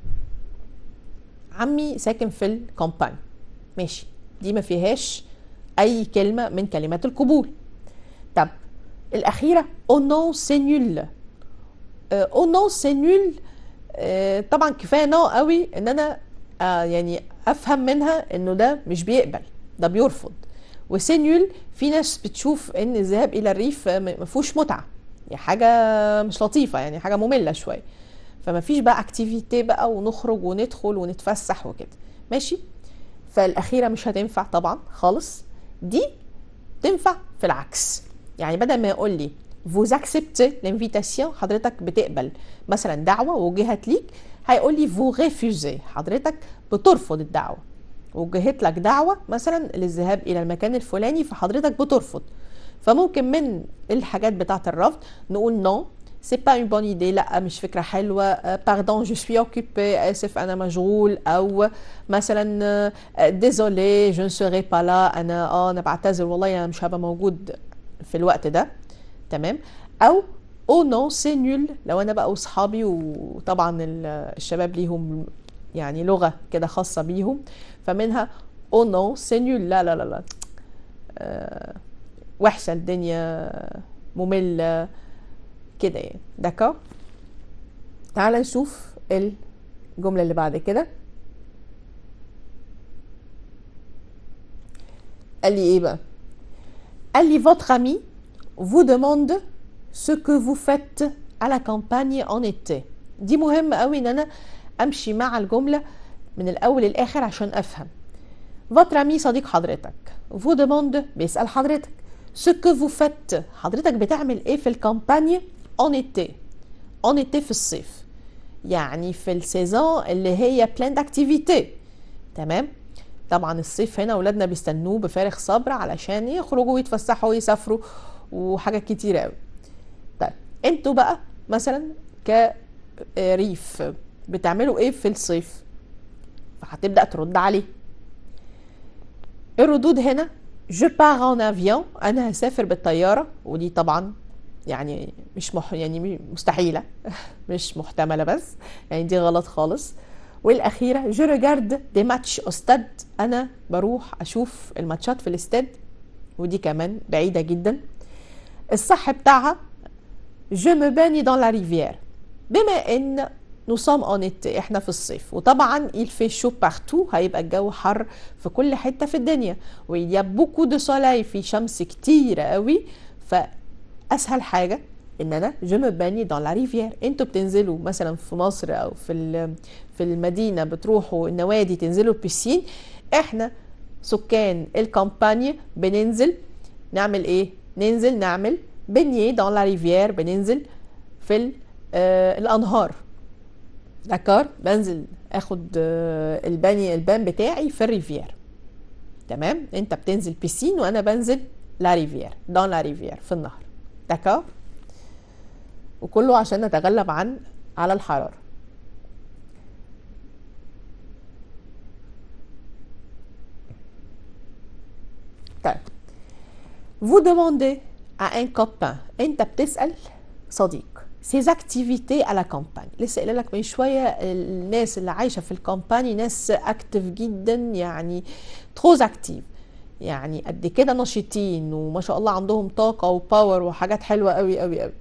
عمي ساكن في الكامباني ماشي دي ما فيهاش اي كلمه من كلمات القبول طب الاخيره او نو سي نول او نو سي نول طبعا كفايه نو قوي ان انا آه يعني افهم منها انه ده مش بيقبل ده بيرفض وسي نول في ناس بتشوف ان الذهاب الى الريف ما فيهوش متعه يعني حاجه مش لطيفه يعني حاجه ممله شويه فما فيش بقى اكتيفيتي بقى ونخرج وندخل ونتفسح وكده ماشي فالاخيره مش هتنفع طبعا خالص دي تنفع في العكس يعني بدل ما يقول لي فوز اكسبت لانفيتاسيون حضرتك بتقبل مثلا دعوه وجهت ليك هيقول لي فو ريفوزي حضرتك بترفض الدعوه وجهت لك دعوه مثلا للذهاب الى المكان الفلاني فحضرتك بترفض فممكن من الحاجات بتاعه الرفض نقول نو سي با اون بون ايدي لا مش فكره حلوه باردون جو سوي اوكوبي اسف انا مشغول او مثلا ديزولي جو سوري با لا انا اه انا بعتذر والله انا مش هبقى موجود في الوقت ده تمام او او نو سي نول لو انا بقى واصحابي وطبعا الشباب ليهم يعني لغه كده خاصه بيهم فمنها او نو سي نول لا لا لا لا آه وحشه الدنيا ممله كده يعني دكا تعال نشوف الجملة اللي بعد كده قال لي ايه بقى قال لي votre ami vous demande ce que vous faites à la campagne en été دي مهم قوي ان انا امشي مع الجمله من الاول للاخر عشان افهم votre ami صديق حضرتك vous demande بيسال حضرتك ce que vous faites حضرتك بتعمل ايه في الكامباني en été en été في الصيف يعني في السيزون اللي هي بلان اكتيفيتي تمام طبعا الصيف هنا اولادنا بيستنوه بفارغ صبر علشان يخرجوا ويتفسحوا ويسافروا وحاجات كتيره قوي طيب انتوا بقى مثلا كريف بتعملوا ايه في الصيف فهتبدا ترد عليه الردود هنا جو بار ان افيون انا هسافر بالطياره ودي طبعا يعني مش مح يعني مستحيله مش محتمله بس يعني دي غلط خالص والاخيره جو ريجارد دي ماتش استاد انا بروح اشوف الماتشات في الاستاد ودي كمان بعيده جدا الصح بتاعها جو مو باني دون لا ريفيير بما ان نو سوم اون احنا في الصيف وطبعا il fait chaud partout هيبقى الجو حر في كل حته في الدنيا ويا بوكو دو سولاي في شمس كتير قوي فاسهل حاجه ان انا جو مو باني دون لا ريفيير انتوا بتنزلوا مثلا في مصر او في في المدينه بتروحوا النوادي تنزلوا البسين احنا سكان الكامباني بننزل نعمل ايه ننزل نعمل بنيه دون لا ريفيير بننزل في آه الانهار دكار بنزل اخد آه الباني البان بتاعي في الريفير تمام انت بتنزل بيسين وانا بنزل لا ريفير دون لا ريفير في النهر دكار وكله عشان نتغلب عن على الحراره طيب vous demandez à un copain انت بتسال صديق سيز اكتيفيتي على كامباني لسه قايله لك من شويه الناس اللي عايشه في الكامباني ناس اكتف جدا يعني تروز اكتيف يعني قد كده نشيطين وما شاء الله عندهم طاقه وباور وحاجات حلوه قوي قوي قوي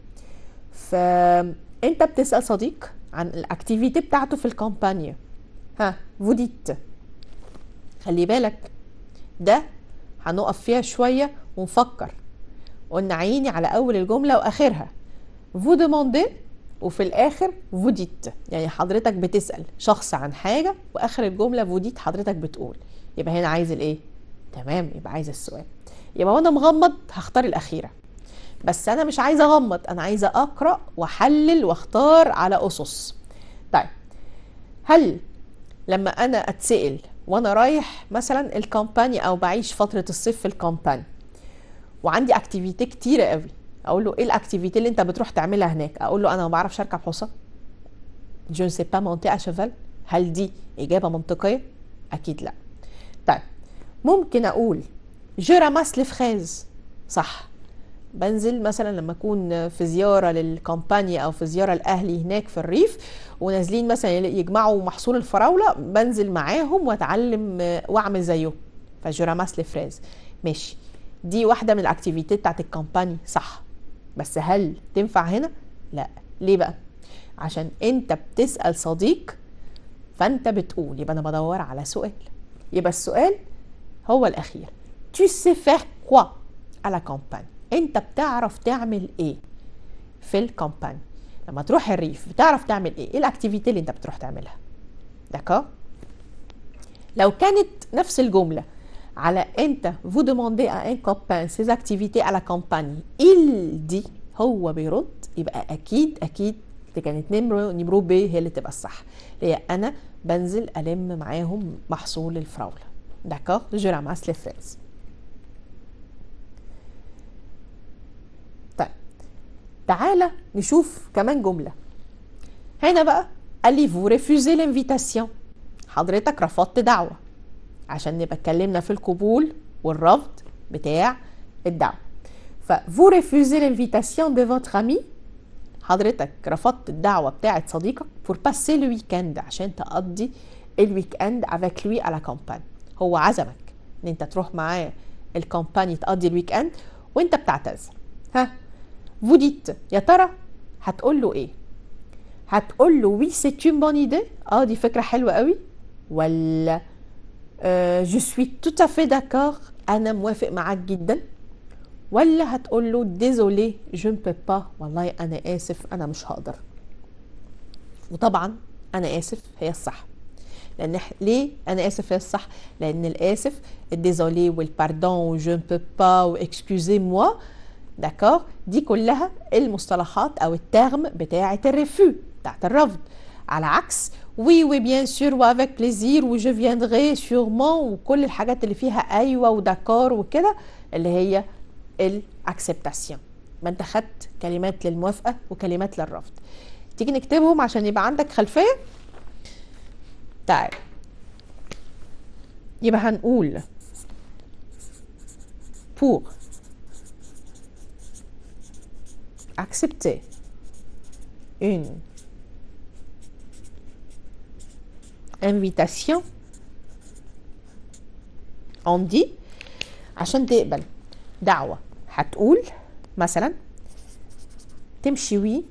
فانت بتسال صديق عن الاكتيفيتي بتاعته في الكامبانيا ها فوديت خلي بالك ده هنقف فيها شويه ونفكر قلنا عيني على اول الجمله واخرها vous demandez وفي الاخر vous dites يعني حضرتك بتسال شخص عن حاجه واخر الجمله vous dites حضرتك بتقول يبقى هنا عايز الايه تمام يبقى عايز السؤال يبقى وانا مغمض هختار الاخيره بس انا مش عايزه اغمض انا عايزه اقرا واحلل واختار على اسس طيب هل لما انا اتسال وانا رايح مثلا الكامباني او بعيش فتره الصيف في الكامباني وعندي اكتيفيتي كتيره قوي اقول له ايه الاكتيفيتي اللي انت بتروح تعملها هناك اقول له انا ما بعرفش اركب حصان جو سي با مونتي ا شيفال هل دي اجابه منطقيه اكيد لا طيب ممكن اقول جو راماس لي فريز صح بنزل مثلا لما اكون في زياره للكامبانيا او في زياره لاهلي هناك في الريف ونازلين مثلا يجمعوا محصول الفراوله بنزل معاهم واتعلم واعمل زيهم فجو راماس لي فريز ماشي دي واحده من الاكتيفيتي بتاعت الكامباني صح بس هل تنفع هنا لا ليه بقى عشان انت بتسال صديق فانت بتقول يبقى انا بدور على سؤال يبقى السؤال هو الاخير tu sais faire quoi à la campagne انت بتعرف تعمل ايه في الكامباني لما تروح الريف بتعرف تعمل ايه ايه الاكتيفيتي اللي انت بتروح تعملها دكا لو كانت نفس الجمله على انت vous demandez à un copain ses activités à la campagne il dit هو بيرد يبقى اكيد اكيد دي كانت نمرو نمرو ب هي اللي تبقى الصح هي انا بنزل الم معاهم محصول الفراوله داكور جو راماس لي فريز طيب تعالى نشوف كمان جمله هنا بقى قال لي فو ريفوزي لانفيتاسيون حضرتك رفضت دعوه عشان نبقى اتكلمنا في القبول والرفض بتاع الدعوه ففو ريفوزي لانفيتاسيون دو فوتر امي حضرتك رفضت الدعوه بتاعه صديقك فور باسي لو ويكند عشان تقضي الويك اند افيك لوي على كامباني هو عزمك ان انت تروح معاه الكامباني تقضي الويك اند وانت بتعتذر ها فو ديت يا ترى هتقول له ايه هتقول له وي سي اون بون ايدي اه دي فكره حلوه قوي ولا جو سوي تو افي داكور انا موافق معاك جدا ولا هتقول له ديزولي جو ne peux pas والله انا اسف انا مش هقدر وطبعا انا اسف هي الصح لان إح- ليه انا اسف هي الصح لان الاسف الديزولي والباردون وجو ne peux pas واكسكوزي موا داكور دي كلها المصطلحات او الترم بتاعه الريفو بتاعه الرفض على عكس وي وي بيان سور وافيك بليزير وجو فياندغي سيغمون وكل الحاجات اللي فيها ايوه وداكور وكده اللي هي الاكسبتاسيون ما انت خدت كلمات للموافقه وكلمات للرفض تيجي نكتبهم عشان يبقى عندك خلفيه تعال يبقى هنقول pour accepter une invitation on dit عشان تقبل دعوة هتقول مثلا تمشي وي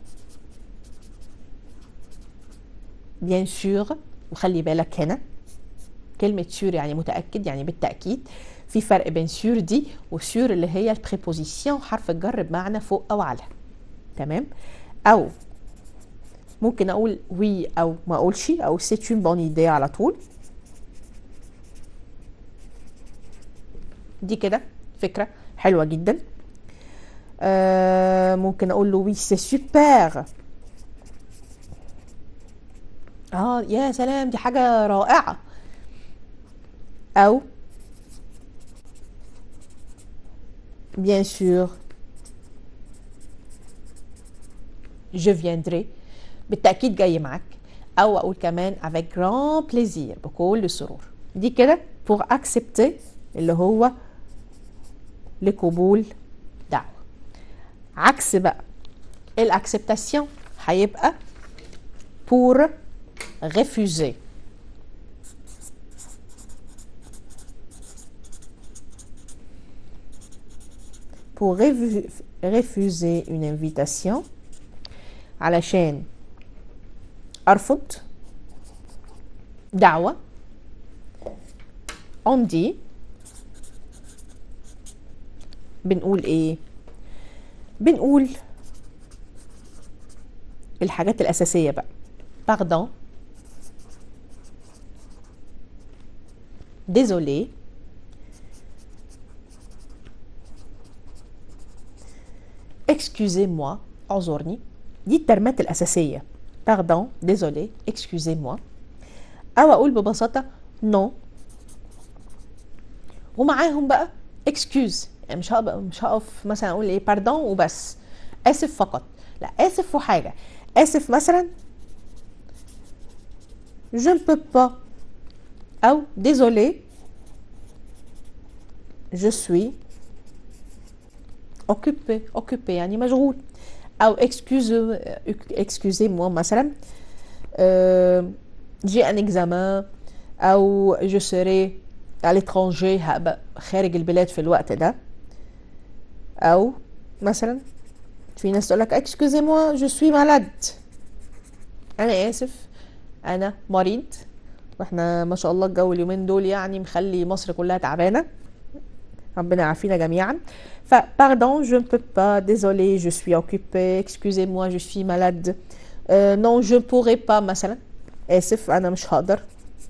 بيان سور وخلي بالك هنا كلمة سور يعني متأكد يعني بالتأكيد في فرق بين سور دي وسور اللي هي البريبوزيسيون حرف الجر بمعنى فوق أو على تمام أو ممكن أقول وي أو ما أقولش أو سيت اون بون ايدي على طول دي كده فكرة حلوة جدا آه ممكن أقول له وي سي سوبر اه يا سلام دي حاجة رائعة أو bien sûr je viendrai بالتأكيد جاي معاك أو أقول كمان avec grand plaisir بكل سرور دي كده pour accepter اللي هو لقبول دعوة عكس بقى الاكسبتاسيون هيبقى pour refuser pour refu- refuser une invitation علشان أرفض دعوة on dit بنقول ايه بنقول الحاجات الأساسية بقى pardon désolé excusez-moi اعذرني دي الترمات الأساسية pardon désolé excusez-moi أو أقول ببساطة non ومعاهم بقى excuse يعني مش هقف مش هقف مثلا أقول إيه pardon وبس آسف فقط لا آسف وحاجة آسف مثلا je ne peux pas أو désolé je suis occupé occupé يعني مشغول أو excuse excusez-moi مثلا euh, j'ai un examen أو je serai à l'étranger هبقى خارج البلاد في الوقت ده أو مثلا في ناس تقول لك excusez-moi je suis malade أنا آسف أنا مريض واحنا ما شاء الله الجو اليومين دول يعني مخلي مصر كلها تعبانه ربنا يعافينا جميعا ف pardon je ne peux pas désolé je suis occupé excusez-moi je suis malade euh, non je pourrais pas مثلا اسف انا مش هقدر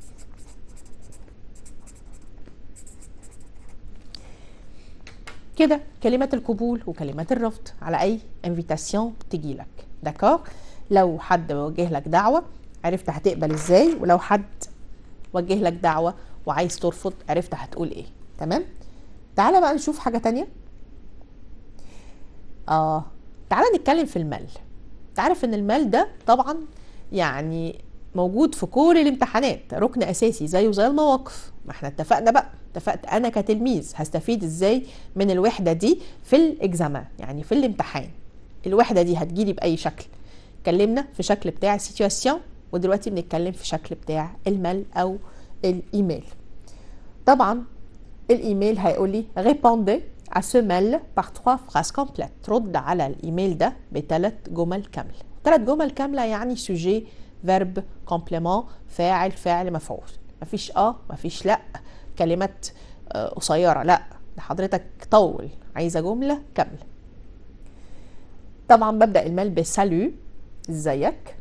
كده كلمات القبول وكلمات الرفض على اي انفيتاسيون تجي لك داكور لو حد وجه لك دعوه عرفت هتقبل ازاي ولو حد وجه لك دعوه وعايز ترفض عرفت هتقول ايه تمام تعالى بقى نشوف حاجه تانية اه تعالى نتكلم في المال تعرف ان المال ده طبعا يعني موجود في كل الامتحانات ركن اساسي زيه زي المواقف ما احنا اتفقنا بقى اتفقت انا كتلميذ هستفيد ازاي من الوحده دي في الاكزامان يعني في الامتحان الوحده دي هتجيلي باي شكل اتكلمنا في شكل بتاع السيتواسيون ودلوقتي بنتكلم في شكل بتاع الميل او الايميل طبعا الايميل هيقول لي répondez à ce mail par trois phrases complètes رد على الايميل ده بثلاث جمل كامله ثلاث جمل كامله يعني سوجي فيرب كومبليمون فاعل فاعل مفعول مفيش اه مفيش لا كلمات آه قصيره لا حضرتك طول عايزه جمله كامله طبعا ببدا المال بسالو ازيك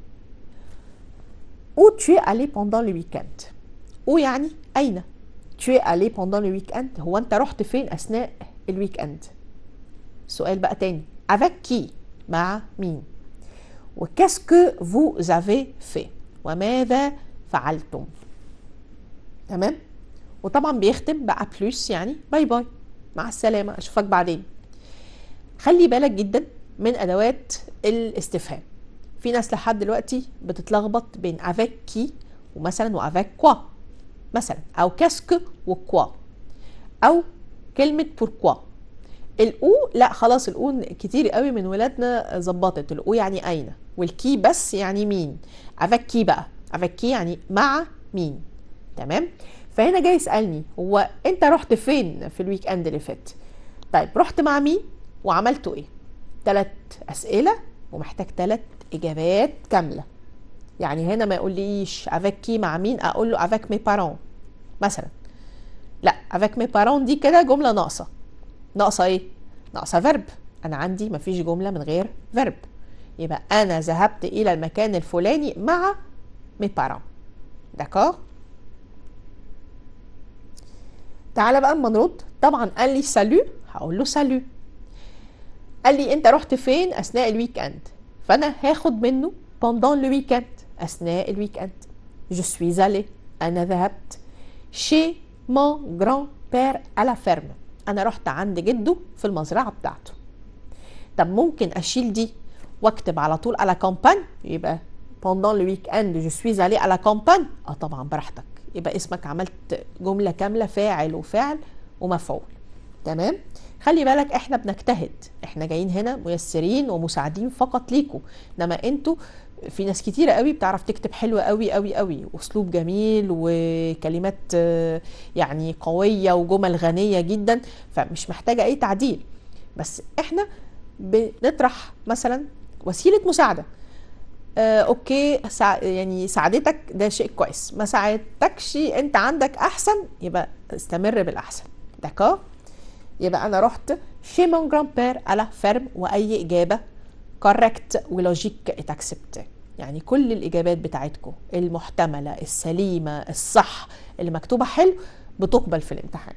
Où tu es allé pendant le week-end Où يعني أين Tu es allé pendant le week-end هو أنت رحت فين أثناء الويك اند سؤال بقى تاني avec qui مع مين وكاس كو vous avez fait وماذا فعلتم تمام وطبعا بيختم بقى بلوس يعني باي باي مع السلامة أشوفك بعدين خلي بالك جدا من أدوات الاستفهام في ناس لحد دلوقتي بتتلخبط بين avec qui ومثلا وافيك كوا مثلا او كاسك وكوا او كلمة بوركوا الأو لا خلاص الأو كتير قوي من ولادنا ظبطت الأو يعني أين والكي بس يعني مين افيك كي بقى افيك كي يعني مع مين تمام فهنا جاي يسألني هو أنت رحت فين في الويك أند اللي فات طيب رحت مع مين وعملتوا إيه ثلاث أسئلة ومحتاج ثلاث إجابات كاملة يعني هنا ما يقوليش افيك كي مع مين اقول له افيك مي بارون مثلا لا افيك مي بارون دي كده جمله ناقصه ناقصه ايه ناقصه فيرب انا عندي مفيش جمله من غير فيرب يبقى انا ذهبت الى المكان الفلاني مع مي بارون داكور تعالى بقى اما نرد طبعا قال لي سالو هقول له سالو قال لي انت رحت فين اثناء الويك اند فانا هاخد منه pendant le week-end أثناء الويك أند Je suis allé أنا ذهبت chez mon grand-père à la ferme أنا رحت عند جده في المزرعة بتاعته طب ممكن أشيل دي واكتب على طول على كامبان يبقى pendant le week-end je suis allé à la campagne اه طبعا براحتك يبقى اسمك عملت جملة كاملة فاعل وفعل ومفعول تمام خلي بالك احنا بنجتهد احنا جايين هنا ميسرين ومساعدين فقط ليكم انما انتوا في ناس كتيرة قوي بتعرف تكتب حلو قوي قوي قوي واسلوب جميل وكلمات يعني قوية وجمل غنية جدا فمش محتاجة اي تعديل بس احنا بنطرح مثلا وسيلة مساعدة آه اوكي سع... يعني ساعدتك ده شيء كويس ما ساعدتكش انت عندك احسن يبقى استمر بالاحسن داكور يبقى انا رحت شي مون جران بير على فيرم واي اجابه كوركت ولوجيك اتاكسبت يعني كل الاجابات بتاعتكم المحتمله السليمه الصح اللي مكتوبه حلو بتقبل في الامتحان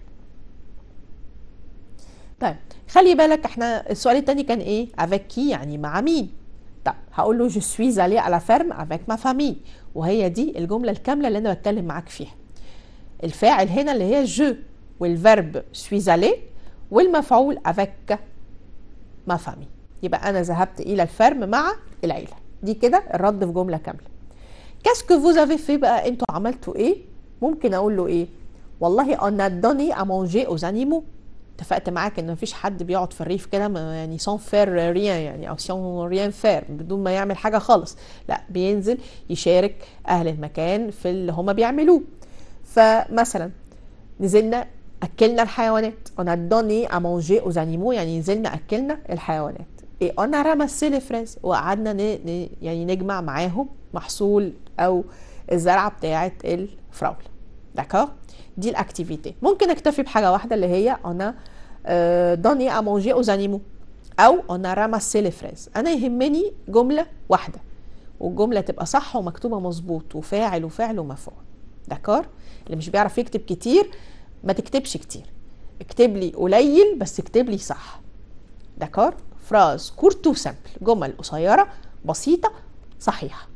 طيب خلي بالك احنا السؤال التاني كان ايه افيك كي يعني مع مين طب هقول له جو سوي علي على فيرم افيك ما فامي وهي دي الجمله الكامله اللي انا بتكلم معاك فيها الفاعل هنا اللي هي جو والفيرب سوي علي والمفعول افيك ما فامي يبقى انا ذهبت الى الفرم مع العيله دي كده الرد في جمله كامله كاسكو فوز افي في بقى انتوا عملتوا ايه ممكن اقول له ايه والله انا دوني ا مانجي اوز انيمو اتفقت معاك ان مفيش حد بيقعد في الريف كده يعني سون فير ريان يعني او سون ريان فير بدون ما يعمل حاجه خالص لا بينزل يشارك اهل المكان في اللي هما بيعملوه فمثلا نزلنا اكلنا الحيوانات on a donné à manger aux animaux يعني نزلنا اكلنا الحيوانات et on a ramassé les fraises وقعدنا ن... ن... يعني نجمع معاهم محصول او الزرعه بتاعه الفراوله داكور دي الاكتيفيتي ممكن اكتفي بحاجه واحده اللي هي on a donné à manger aux animaux او on a ramassé les fraises انا يهمني جمله واحده والجمله تبقى صح ومكتوبه مظبوط وفاعل وفعل ومفعول داكور اللي مش بيعرف يكتب كتير ما تكتبش كتير اكتب لي قليل بس اكتب لي صح داكور فراز كورتو سامبل جمل قصيره بسيطه صحيحه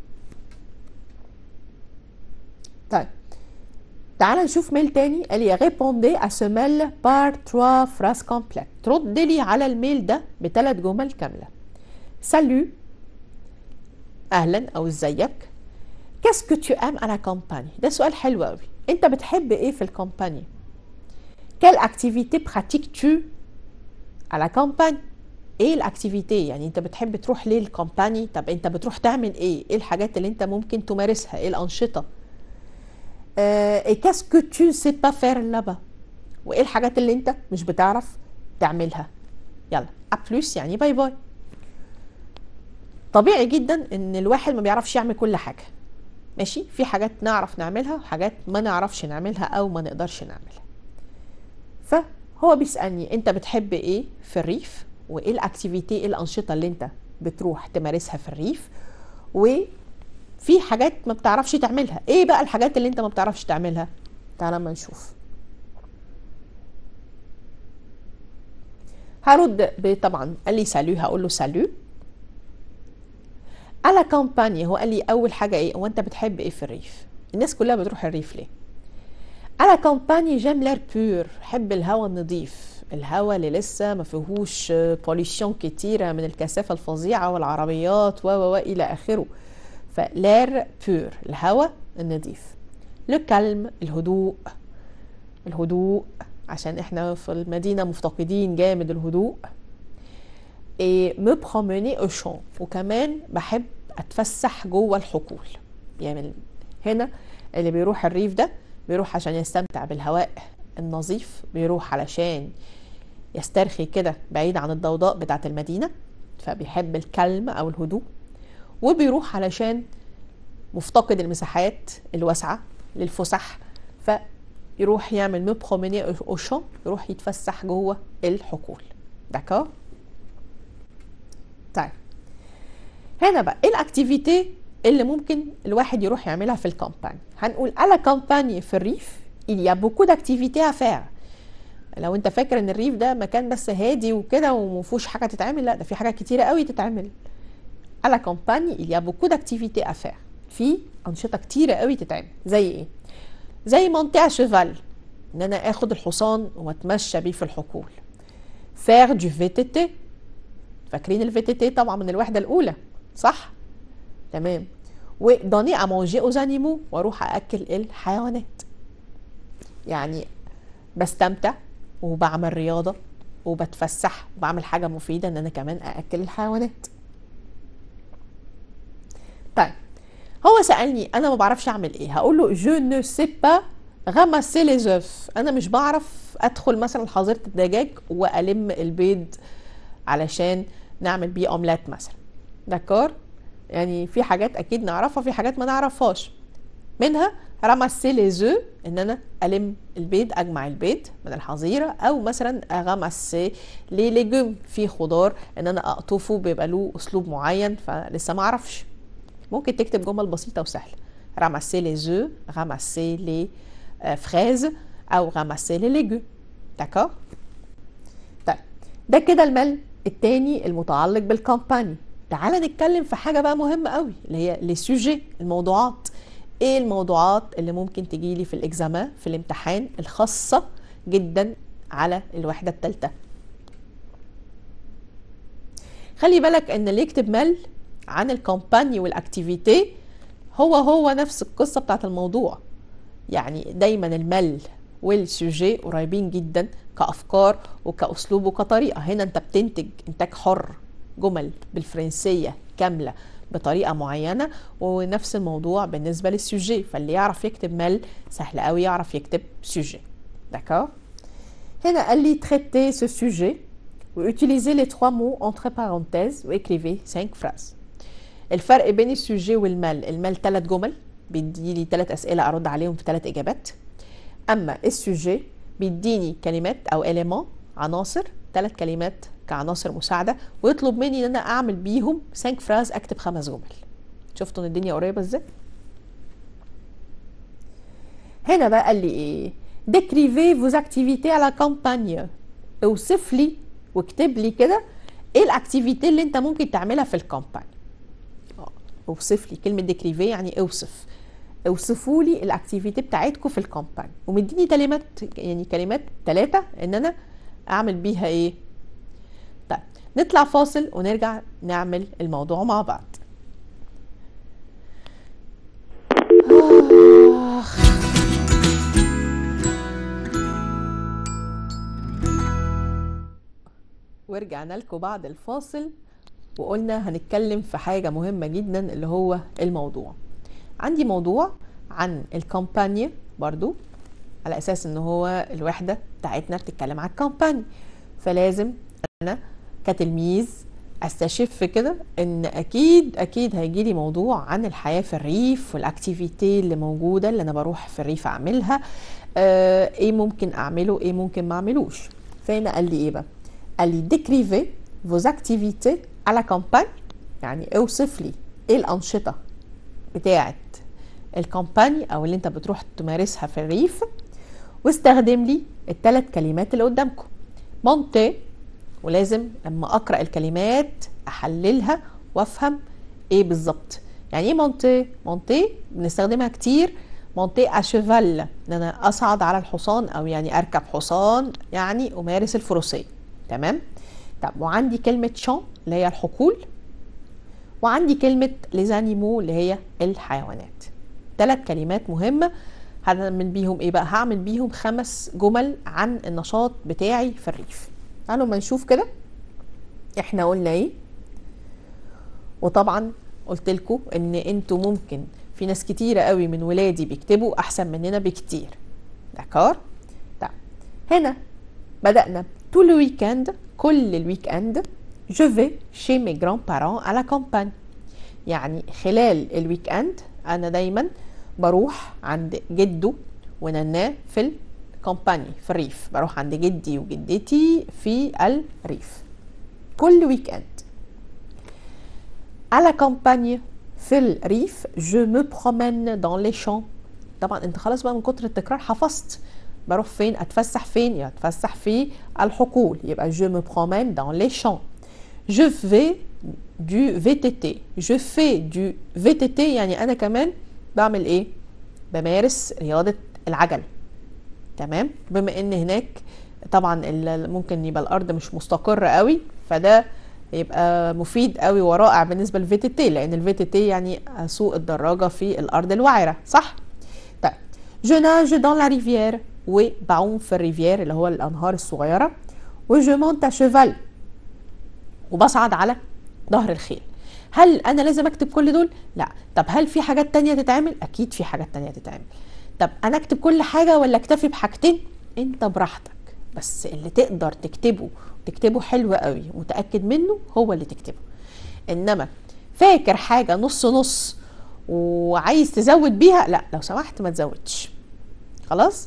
طيب تعال نشوف ميل تاني قال لي ريبوندي ا سو ميل بار 3 فراز كومبليت ترد لي على الميل ده بثلاث جمل كامله سالو اهلا او ازيك كاسكو تو ام على كومباني ده سؤال حلو قوي انت بتحب ايه في الكومباني quelle activité pratiques-tu à la campagne ايه الاكتيفيتي يعني انت بتحب تروح ليه الكومباني طب انت بتروح تعمل ايه ايه الحاجات اللي انت ممكن تمارسها ايه الانشطه ايه كاسكو تو سي با فير لابا وايه الحاجات اللي انت مش بتعرف تعملها يلا ابلوس يعني باي باي طبيعي جدا ان الواحد ما بيعرفش يعمل كل حاجه ماشي في حاجات نعرف نعملها وحاجات ما نعرفش نعملها او ما نقدرش نعملها هو بيسالني انت بتحب ايه في الريف وايه الاكتيفيتي ايه الانشطه اللي انت بتروح تمارسها في الريف وفي حاجات ما بتعرفش تعملها ايه بقى الحاجات اللي انت ما بتعرفش تعملها تعال ما نشوف هرد طبعا قال لي سالو هقول له سالو على كامباني هو قال لي اول حاجه ايه هو انت بتحب ايه في الريف الناس كلها بتروح الريف ليه على كامباني جيم لير بور بحب الهواء النظيف الهواء اللي لسه ما فيهوش بوليشن كتيره من الكثافه الفظيعه والعربيات و و الى اخره فلير بور الهواء النظيف لو كالم الهدوء الهدوء عشان احنا في المدينه مفتقدين جامد الهدوء et me promener au champ وكمان بحب اتفسح جوه الحقول يعني هنا اللي بيروح الريف ده بيروح عشان يستمتع بالهواء النظيف بيروح علشان يسترخي كده بعيد عن الضوضاء بتاعة المدينة فبيحب الكلم أو الهدوء وبيروح علشان مفتقد المساحات الواسعة للفسح فيروح يعمل مو بروميني او شون يروح يتفسح جوه الحقول داكور طيب هنا بقى ايه الاكتيفيتي اللي ممكن الواحد يروح يعملها في الكامباني هنقول على كامباني في الريف il y a beaucoup d'activités à faire لو انت فاكر ان الريف ده مكان بس هادي وكده ومفيهوش حاجه تتعمل لا ده في حاجات كتيره قوي تتعمل على كامباني il y a beaucoup d'activités à faire في انشطه كتيره قوي تتعمل زي ايه زي منطقه شيفال ان انا اخد الحصان واتمشى بيه في الحقول faire du VTT فاكرين الفي تي تي طبعا من الوحده الاولى صح تمام ودوني امونجي اوز انيمو واروح ااكل الحيوانات يعني بستمتع وبعمل رياضه وبتفسح وبعمل حاجه مفيده ان انا كمان ااكل الحيوانات طيب هو سالني انا ما بعرفش اعمل ايه هقول له جو نو سي با غمسي لي زوف انا مش بعرف ادخل مثلا حظيره الدجاج والم البيض علشان نعمل بيه اومليت مثلا دكار يعني في حاجات اكيد نعرفها في حاجات ما نعرفهاش منها راماسي لي زو ان انا الم البيض اجمع البيض من الحظيره او مثلا راماسي لي ليجوم في خضار ان انا اقطفه بيبقى له اسلوب معين فلسه ما اعرفش ممكن تكتب جمل بسيطه وسهله راماسي لي زو راماسي لي فريز او راماسي لي ليجوم داكور طيب ده كده المال التاني المتعلق بالكامباني تعال نتكلم في حاجة بقى مهمة قوي اللي هي لي سوجي الموضوعات ايه الموضوعات اللي ممكن تجيلي في الاكزامان في الامتحان الخاصة جدا على الوحدة الثالثة خلي بالك ان اللي يكتب مال عن الكامباني والاكتيفيتي هو هو نفس القصة بتاعت الموضوع يعني دايما المل والسوجي قريبين جدا كافكار وكاسلوب وكطريقه هنا انت بتنتج انتاج حر جمل بالفرنسيه كامله بطريقه معينه ونفس الموضوع بالنسبه للسوجي فاللي يعرف يكتب مل سهل قوي يعرف يكتب سوجي داكور هنا قال لي traitez ce sujet وutilisez les trois mots entre parenthèses واكريفي 5 phrases الفرق بين السوجي والمال المال ثلاث جمل بيديلي ثلاث اسئله ارد عليهم في ثلاث اجابات اما السوجي بيديني كلمات او اليمون عناصر ثلاث كلمات كعناصر مساعده ويطلب مني ان انا اعمل بيهم 5 فراز اكتب خمس جمل شفتوا ان الدنيا قريبه ازاي هنا بقى قال لي ايه ديكريفي فوز اكتيفيتي على كامبانيا اوصف لي واكتب لي كده ايه الاكتيفيتي اللي انت ممكن تعملها في الكامباني اوصف لي كلمه ديكريفي يعني اوصف اوصفوا لي الاكتيفيتي بتاعتكم في الكامباني ومديني كلمات يعني كلمات ثلاثه ان انا اعمل بيها ايه طيب نطلع فاصل ونرجع نعمل الموضوع مع بعض آخ. ورجعنا لكم بعد الفاصل وقلنا هنتكلم في حاجة مهمة جدا اللي هو الموضوع عندي موضوع عن الكامبانيا برضو على اساس ان هو الوحده بتاعتنا بتتكلم عن الكامباني فلازم انا كتلميذ استشف كده ان اكيد اكيد هيجي لي موضوع عن الحياه في الريف والاكتيفيتي اللي موجوده اللي انا بروح في الريف اعملها آه ايه ممكن اعمله ايه ممكن ما اعملوش فهنا قال لي ايه بقى قال لي décrivez vos activités à la campagne يعني اوصف لي ايه الانشطه بتاعه الكامباني او اللي انت بتروح تمارسها في الريف واستخدم لي الثلاث كلمات اللي قدامكم مونتي ولازم لما اقرا الكلمات احللها وافهم ايه بالظبط يعني ايه مونتي مونتي بنستخدمها كتير مونتي اشيفال ان انا اصعد على الحصان او يعني اركب حصان يعني امارس الفروسيه تمام طب وعندي كلمه شون اللي هي الحقول وعندي كلمه ليزانيمو اللي هي الحيوانات ثلاث كلمات مهمه هعمل بيهم ايه بقى هعمل بيهم خمس جمل عن النشاط بتاعي في الريف تعالوا ما نشوف كده احنا قلنا ايه وطبعا قلت لكم ان انتوا ممكن في ناس كتيرة قوي من ولادي بيكتبوا احسن مننا بكتير دكار طيب هنا بدأنا tout le week-end كل الويك اند je vais chez mes grands-parents à la campagne يعني خلال الويك اند انا دايما بروح عند جده ونناه في الكومباني في الريف بروح عند جدي وجدتي في الريف كل ويك اند à la campagne في الريف je me promène dans les champs طبعا انت خلاص بقى من كتر التكرار حفظت بروح فين اتفسح فين يا اتفسح في الحقول يبقى je me promène dans les champs je fais du VTT je fais du VTT يعني انا كمان بعمل ايه بمارس رياضة العجل تمام بما ان هناك طبعا ممكن يبقى الارض مش مستقرة قوي فده يبقى مفيد قوي ورائع بالنسبه للفي تي تي لان الفي تي تي يعني سوق الدراجه في الارض الوعره صح طيب جو ناج دون لا ريفيير وبعوم في الريفيير اللي هو الانهار الصغيره وجو مونت شيفال وبصعد على ظهر الخيل هل انا لازم اكتب كل دول لا طب هل في حاجات تانية تتعمل اكيد في حاجات تانية تتعمل طب انا اكتب كل حاجه ولا اكتفي بحاجتين انت براحتك بس اللي تقدر تكتبه تكتبه حلو قوي متاكد منه هو اللي تكتبه انما فاكر حاجه نص نص وعايز تزود بيها لا لو سمحت ما تزودش خلاص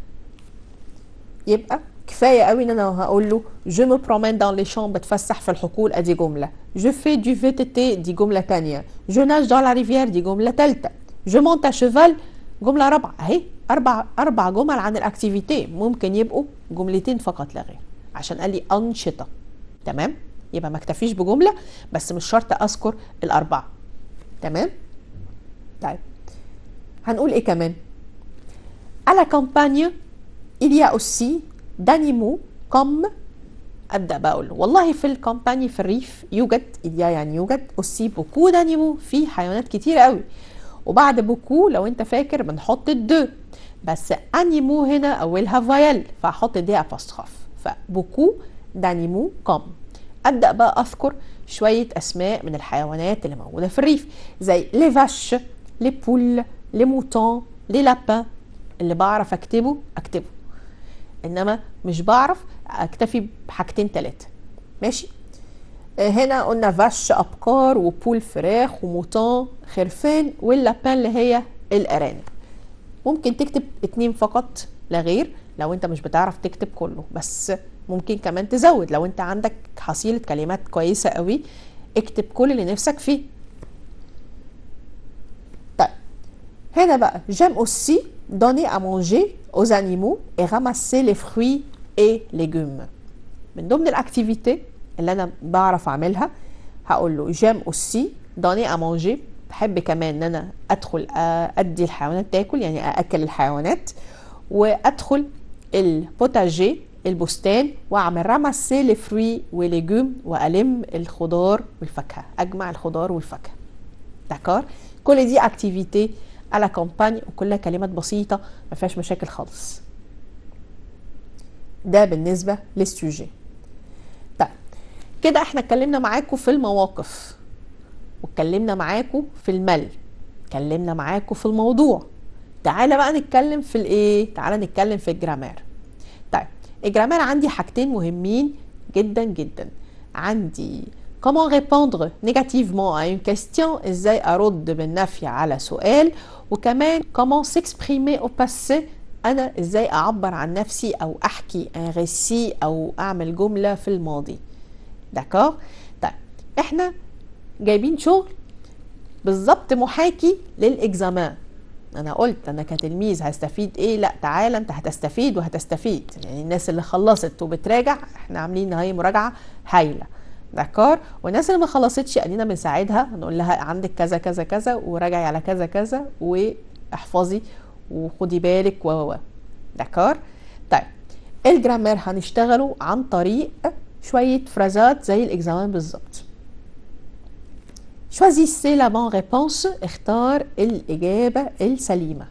يبقى كفايه قوي ان انا هقول له جو مو برومين دان لي شامب بتفسح في الحقول ادي جمله جو في دو في تي تي دي جمله تانية جو ناج دان لا ريفيير دي جمله تالتة جو مونت شيفال جمله رابعه اهي اربع اربع جمل عن الاكتيفيتي ممكن يبقوا جملتين فقط لا غير عشان قال لي انشطه تمام يبقى ما اكتفيش بجمله بس مش شرط اذكر الاربعه تمام طيب هنقول ايه كمان à la campagne il y a aussi d'animaux comme ابدا بقى اقول له والله في الكومباني في الريف يوجد il y a يعني يوجد aussi beaucoup d'animaux في حيوانات كتير قوي وبعد بوكو لو انت فاكر بنحط الدو بس انيمو هنا اولها فايل فاحط دي ابوستروف فبوكو دانيمو كوم ابدا بقى اذكر شويه اسماء من الحيوانات اللي موجوده في الريف زي لي فاش لي بول لي موتون لي لابان اللي بعرف اكتبه اكتبه انما مش بعرف اكتفي بحاجتين ثلاثه ماشي هنا قلنا فاش ابقار وبول فراخ وموتون خرفان واللابان اللي هي الارانب ممكن تكتب اتنين فقط لا غير لو انت مش بتعرف تكتب كله بس ممكن كمان تزود لو انت عندك حصيلة كلمات كويسة قوي اكتب كل اللي نفسك فيه طيب هنا بقى j'aime aussi donner à manger aux animaux et ramasser les fruits et légumes من ضمن الاكتيفيتي اللي انا بعرف اعملها هقول له j'aime aussi donner à manger بحب كمان ان انا ادخل ادي الحيوانات تاكل يعني ااكل الحيوانات وادخل البوتاجي البستان واعمل راماسي لي فروي وليجوم والم الخضار والفاكهه اجمع الخضار والفاكهه داكار كل دي اكتيفيتي على كومباني وكلها كلمات بسيطه ما فيهاش مشاكل خالص ده بالنسبه للسوجي طيب كده احنا اتكلمنا معاكم في المواقف واتكلمنا معاكم في المل اتكلمنا معاكم في الموضوع تعالى بقى نتكلم في الايه تعالى نتكلم في الجرامير طيب الجرامير عندي حاجتين مهمين جدا جدا عندي comment répondre négativement à une question ازاي ارد بالنفي على سؤال وكمان comment s'exprimer au passé انا ازاي اعبر عن نفسي او احكي ريسي او اعمل جمله في الماضي داكور طيب احنا جايبين شغل بالظبط محاكي للاكزامان انا قلت انا كتلميذ هستفيد ايه لا تعالى انت هتستفيد وهتستفيد يعني الناس اللي خلصت وبتراجع احنا عاملين هاي مراجعه هايله دكار والناس اللي ما خلصتش ادينا بنساعدها نقول لها عندك كذا كذا كذا وراجعي على كذا كذا واحفظي وخدي بالك و و دكار طيب الجرامير هنشتغله عن طريق شويه فرازات زي الاكزامان بالظبط Choisissez la bonne réponse اختار الإجابة السليمة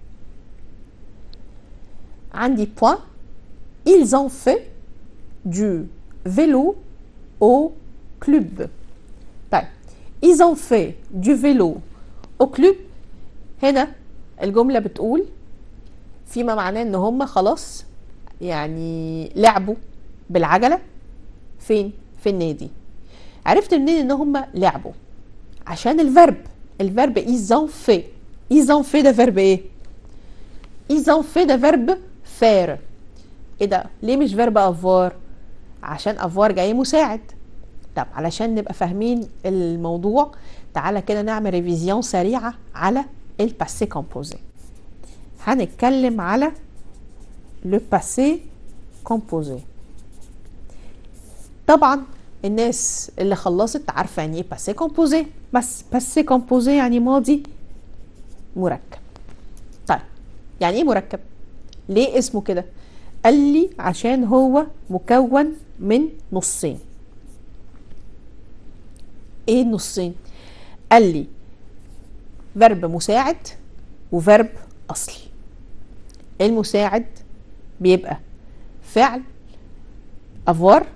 عندي point ils ont fait du vélo au club طيب ils ont fait du vélo au club هنا الجملة بتقول فيما معناه ان هم خلاص يعني لعبوا بالعجلة فين في النادي عرفت منين ان هم لعبوا عشان الفرب الفرب ils ont fait ils ont fait ده فيرب ايه ils ont fait ده فيرب faire ايه ده ليه مش فيرب افوار عشان افوار جاي مساعد طب علشان نبقى فاهمين الموضوع تعالى كده نعمل ريفيزيون سريعه على الباسي كومبوزي هنتكلم على لو باسي كومبوزي طبعا الناس اللي خلصت عارفه يعني ايه باسي كومبوزي بس باسي كومبوزي يعني ماضي مركب طيب يعني ايه مركب ليه اسمه كده قال لي عشان هو مكون من نصين ايه النصين قال لي فيرب مساعد وفيرب اصلي المساعد بيبقى فعل افوار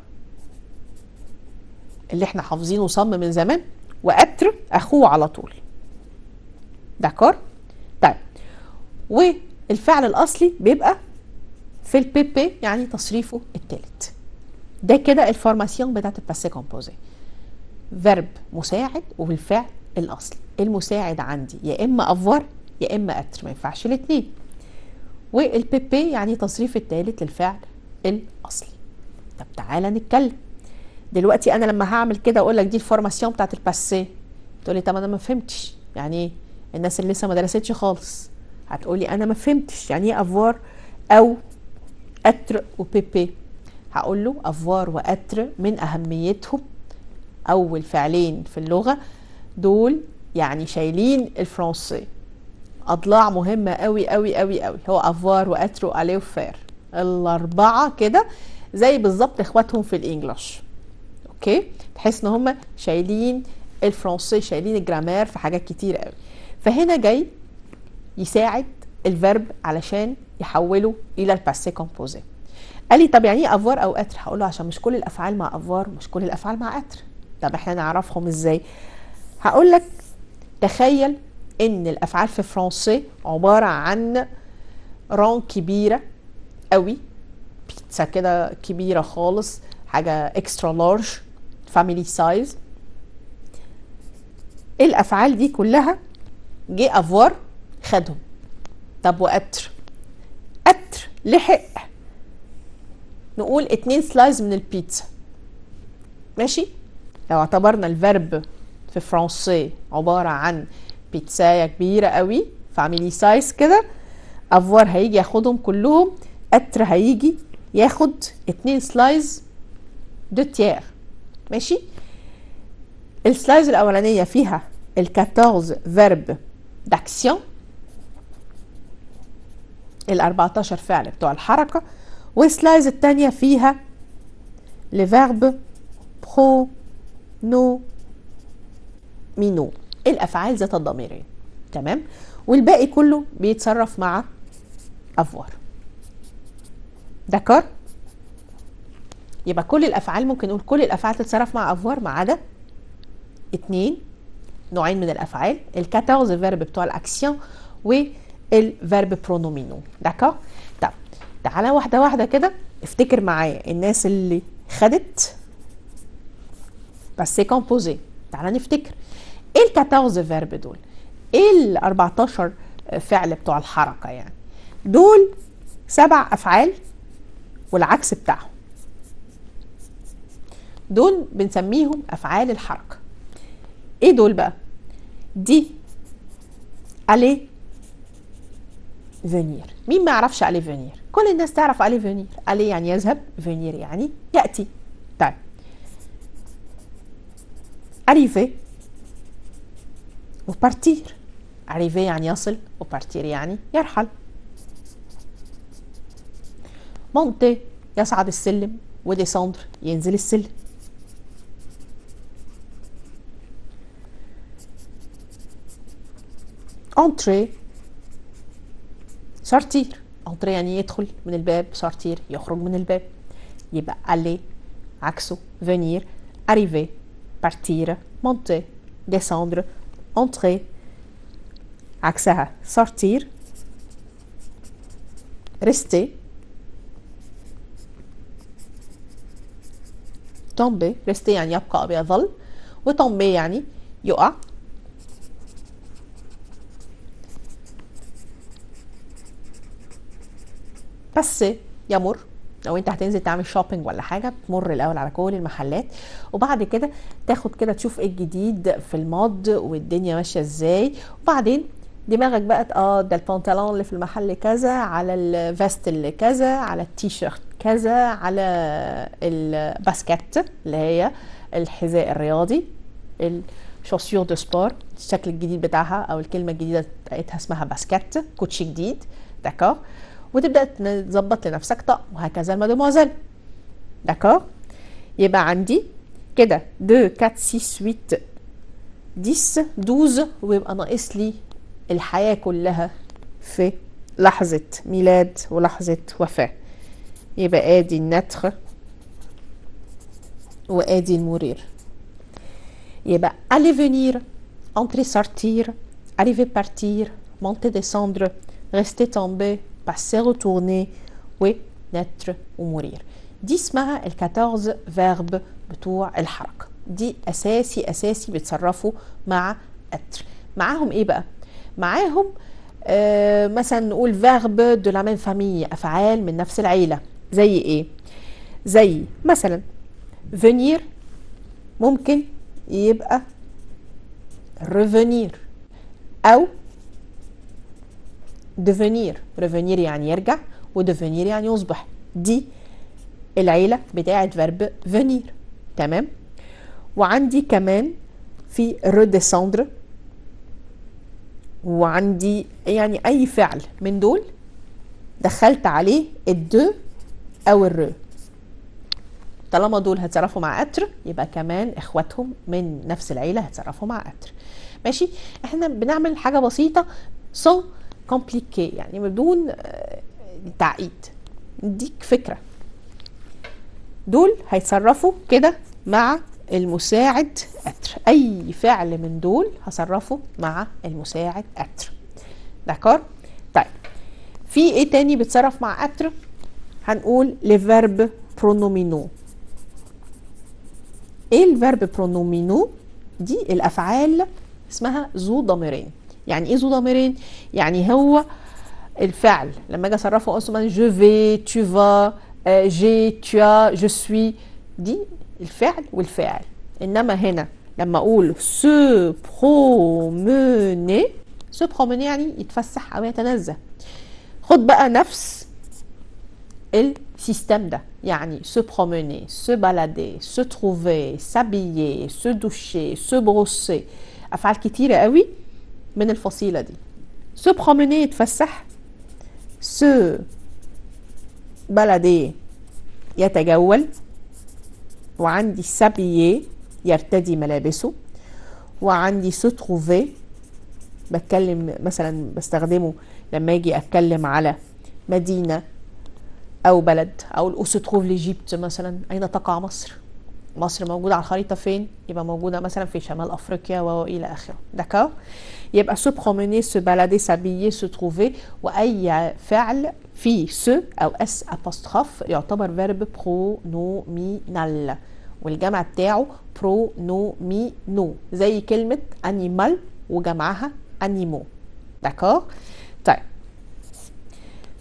اللي احنا حافظينه صم من زمان واتر اخوه على طول داكور طيب والفعل الاصلي بيبقى في البي بي يعني تصريفه الثالث ده كده الفورماسيون بتاعت الباسي كومبوزي فيرب مساعد وبالفعل الاصلي المساعد عندي يا اما افوار يا اما اتر ما ينفعش الاثنين والبي بي يعني تصريف الثالث للفعل الاصلي طب تعالى نتكلم دلوقتي انا لما هعمل كده اقول لك دي الفورماسيون بتاعت الباسي تقول لي طب انا ما فهمتش يعني ايه الناس اللي لسه ما درستش خالص هتقولي انا ما فهمتش يعني ايه افوار او اتر وبيبي هقول له افوار واتر من اهميتهم اول فعلين في اللغه دول يعني شايلين الفرنسي اضلاع مهمه قوي قوي قوي قوي هو افوار واتر واليه وفير الاربعه كده زي بالظبط اخواتهم في الانجليش اوكي تحس ان هم شايلين الفرنسي شايلين الجرامير في حاجات كتير قوي فهنا جاي يساعد الفيرب علشان يحوله الى الباسي كومبوزي قال لي طب يعني ايه افوار او اتر هقول له عشان مش كل الافعال مع افوار مش كل الافعال مع اتر طب احنا نعرفهم ازاي هقول لك تخيل ان الافعال في فرنسي عباره عن رون كبيره قوي بيتزا كده كبيره خالص حاجه اكسترا لارج فاميلي سايز الافعال دي كلها جه افوار خدهم طب واتر اتر لحق نقول اتنين سلايز من البيتزا ماشي لو اعتبرنا الفيرب في فرنسي عبارة عن بيتزاية كبيرة قوي فاميلي سايز كده افوار هيجي ياخدهم كلهم اتر هيجي ياخد اتنين سلايز دو تيير ماشي السلايز الاولانيه فيها ال 14 فيرب داكسيون ال 14 فعل بتوع الحركه والسلايز الثانيه فيها لفيرب برو نو مينو الافعال ذات الضميرين تمام والباقي كله بيتصرف مع افوار دكار يبقى كل الافعال ممكن نقول كل الافعال تتصرف مع افوار ما عدا اتنين نوعين من الافعال ال 14 فيرب بتوع الاكسيون والفيرب برونومينو داكور طب تعالى واحده واحده كده افتكر معايا الناس اللي خدت بس كومبوزي تعالى نفتكر ايه ال 14 فيرب دول ايه ال 14 فعل بتوع الحركه يعني دول سبع افعال والعكس بتاعهم دول بنسميهم افعال الحركه ايه دول بقى دي aller venir مين ما يعرفش aller venir كل الناس تعرف aller venir aller يعني يذهب venir يعني ياتي طيب arriver وبارتير arriver يعني يصل وبارتير يعني يرحل monter يصعد السلم وديسندر ينزل السلم entrer sortir entrer يعني يدخل من الباب sortir يخرج من الباب يبقى aller عكسه venir arriver partir monter descendre entrer عكسها sortir rester tomber rester يعني يبقى أو يظل وtomber يعني يقع بس يمر لو انت هتنزل تعمل شوبينج ولا حاجه تمر الاول على كل المحلات وبعد كده تاخد كده تشوف ايه الجديد في المود والدنيا ماشيه ازاي وبعدين دماغك بقت اه ده البنطلون اللي في المحل كذا على الفيست اللي كذا على التيشيرت كذا على الباسكت اللي هي الحذاء الرياضي الشوسيور دو سبور الشكل الجديد بتاعها او الكلمه الجديده بتاعتها اسمها باسكت كوتشي جديد داكور وتبدا تظبط لنفسك طقم وهكذا المادموزيل داكور يبقى عندي كده 2 4 6 8 10 12 ويبقى ناقص لي الحياه كلها في لحظه ميلاد ولحظه وفاه يبقى ادي النتر وادي المرير يبقى aller venir entrer sortir arriver partir monter descendre rester tomber passer retourner ونتر ومرير دي اسمها ال 14 فيرب بتوع الحركه دي اساسي اساسي بيتصرفوا مع اتر معاهم ايه بقى معاهم آه مثلا نقول فيرب دو لا ميم فامي افعال من نفس العيله زي ايه زي مثلا venir ممكن يبقى revenir او devenir revenir يعني يرجع وديفينير يعني يصبح دي العيلة بتاعت فيرب venir تمام وعندي كمان في redescendre وعندي يعني اي فعل من دول دخلت عليه الدو او الر طالما دول هتصرفوا مع اتر يبقى كمان اخواتهم من نفس العيله هتصرفوا مع اتر ماشي احنا بنعمل حاجه بسيطه سو كومبليكي يعني بدون تعقيد نديك فكره دول هيتصرفوا كده مع المساعد اتر اي فعل من دول هصرفه مع المساعد اتر داكور طيب في ايه تاني بيتصرف مع اتر هنقول لفيرب برونومينو ايه الفيرب برونومينو دي الافعال اسمها ذو ضميرين يعني ايه ذو ضميرين يعني هو الفعل لما اجي اصرفه اصلا جو في تو فا جي tu as جو سوي دي الفعل والفاعل انما هنا لما اقول se promener se promener يعني يتفسح او يتنزه خد بقى نفس السيستم ده يعني se promener se balader se trouver s'habiller se doucher se brosser افعال كتيره قوي من الفصيله دي se promener يتفسح se balader يتجول وعندي سابيي يرتدي ملابسه وعندي سو تروفي بتكلم مثلا بستخدمه لما اجي اتكلم على مدينه او بلد او او سو تروف ليجيبت مثلا اين تقع مصر مصر موجوده على الخريطه فين يبقى موجوده مثلا في شمال افريقيا والى اخره داكور يبقى سو بروميني سو بالادي سابيي سو تروفي واي فعل فيه سو او اس ابوستروف يعتبر فيرب برونومينال والجمع بتاعه برونومينو زي كلمة انيمال وجمعها انيمو داكور طيب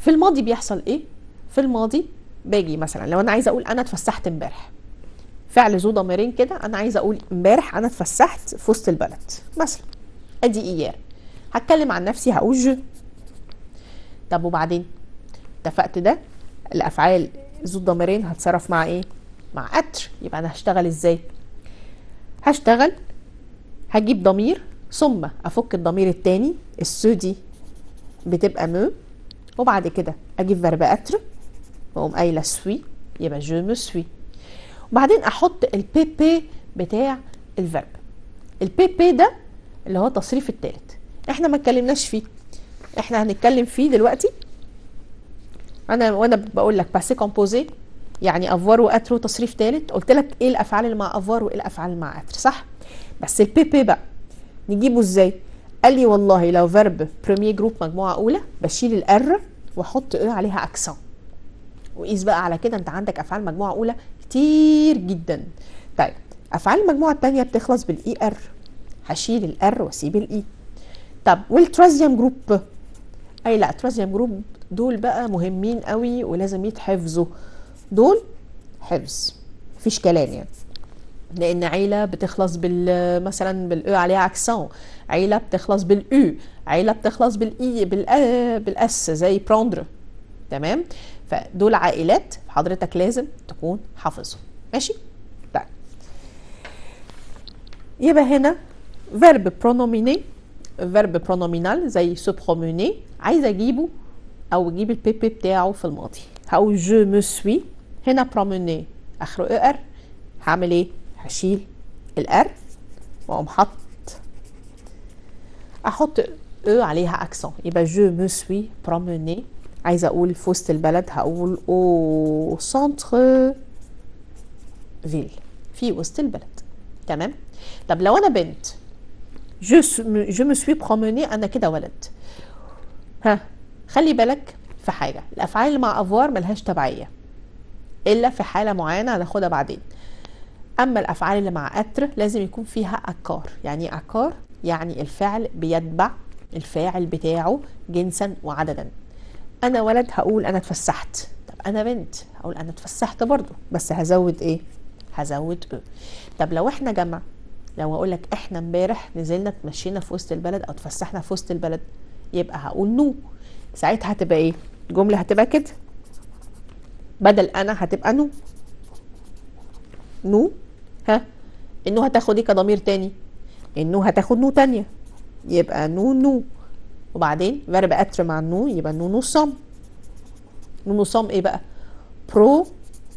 في الماضي بيحصل ايه في الماضي باجي مثلا لو انا عايزه اقول انا اتفسحت امبارح فعل ذو ضميرين كده انا عايزه اقول امبارح انا اتفسحت في وسط البلد مثلا ادي ايار هتكلم عن نفسي هقول جو طب وبعدين اتفقت ده الافعال ذو الضميرين هتصرف مع ايه مع اتر يبقى انا هشتغل ازاي هشتغل هجيب ضمير ثم افك الضمير التاني السو دي بتبقى مو وبعد كده اجيب فيرب اتر واقوم قايله سوي يبقى جو مو سوي وبعدين احط البي بي بتاع الفيرب البي بي ده اللي هو التصريف الثالث احنا ما اتكلمناش فيه احنا هنتكلم فيه دلوقتي انا وانا بقول لك باسي كومبوزي يعني افوار واتر وتصريف ثالث قلت لك ايه الافعال اللي مع افوار وايه الافعال اللي مع اتر صح بس البي بي بقى نجيبه ازاي قال لي والله لو فيرب بريمير جروب مجموعه اولى بشيل الار واحط ايه عليها اكسون وقيس بقى على كده انت عندك افعال مجموعه اولى كتير جدا طيب افعال المجموعه الثانيه بتخلص بالاي ار هشيل الار واسيب الاي طب والترازيوم جروب اي لا ترازيوم جروب دول بقى مهمين قوي ولازم يتحفظوا دول حفظ مفيش كلام يعني لان عيله بتخلص بال مثلا بالاو عليها اكسون عيله بتخلص بالاو عيله بتخلص بالاي بالأ بالاس زي بروندر تمام فدول عائلات حضرتك لازم تكون حافظهم ماشي طيب يبقى هنا فيرب برونوميني فيرب برونومينال زي سو بروميني عايزه اجيبه او اجيب البي بي بتاعه في الماضي هقول جو مو سوي هنا بروميني اخره او ار هعمل ايه هشيل الار واقوم حط احط او عليها اكسون يبقى جو مو سوي بروميني عايزه اقول في وسط البلد هقول او سنتر فيل في وسط البلد تمام طب لو انا بنت جو جو مو سوي بروميني انا كده ولد ها خلي بالك في حاجه الافعال اللي مع افوار ملهاش تبعيه الا في حاله معينه هناخدها بعدين اما الافعال اللي مع اتر لازم يكون فيها اكار يعني ايه اكار يعني الفعل بيتبع الفاعل بتاعه جنسا وعددا انا ولد هقول انا اتفسحت طب انا بنت هقول انا اتفسحت برضو بس هزود ايه هزود او طب لو احنا جمع لو هقول لك احنا امبارح نزلنا اتمشينا في وسط البلد او اتفسحنا في وسط البلد يبقى هقول نو ساعتها هتبقى ايه الجمله هتبقى كده بدل انا هتبقى نو نو ها النو هتاخد ايه كضمير تاني النو هتاخد نو تانية يبقى نو نو وبعدين فيرب اتر مع النو يبقى نو نو صم نو نو صم ايه بقى برو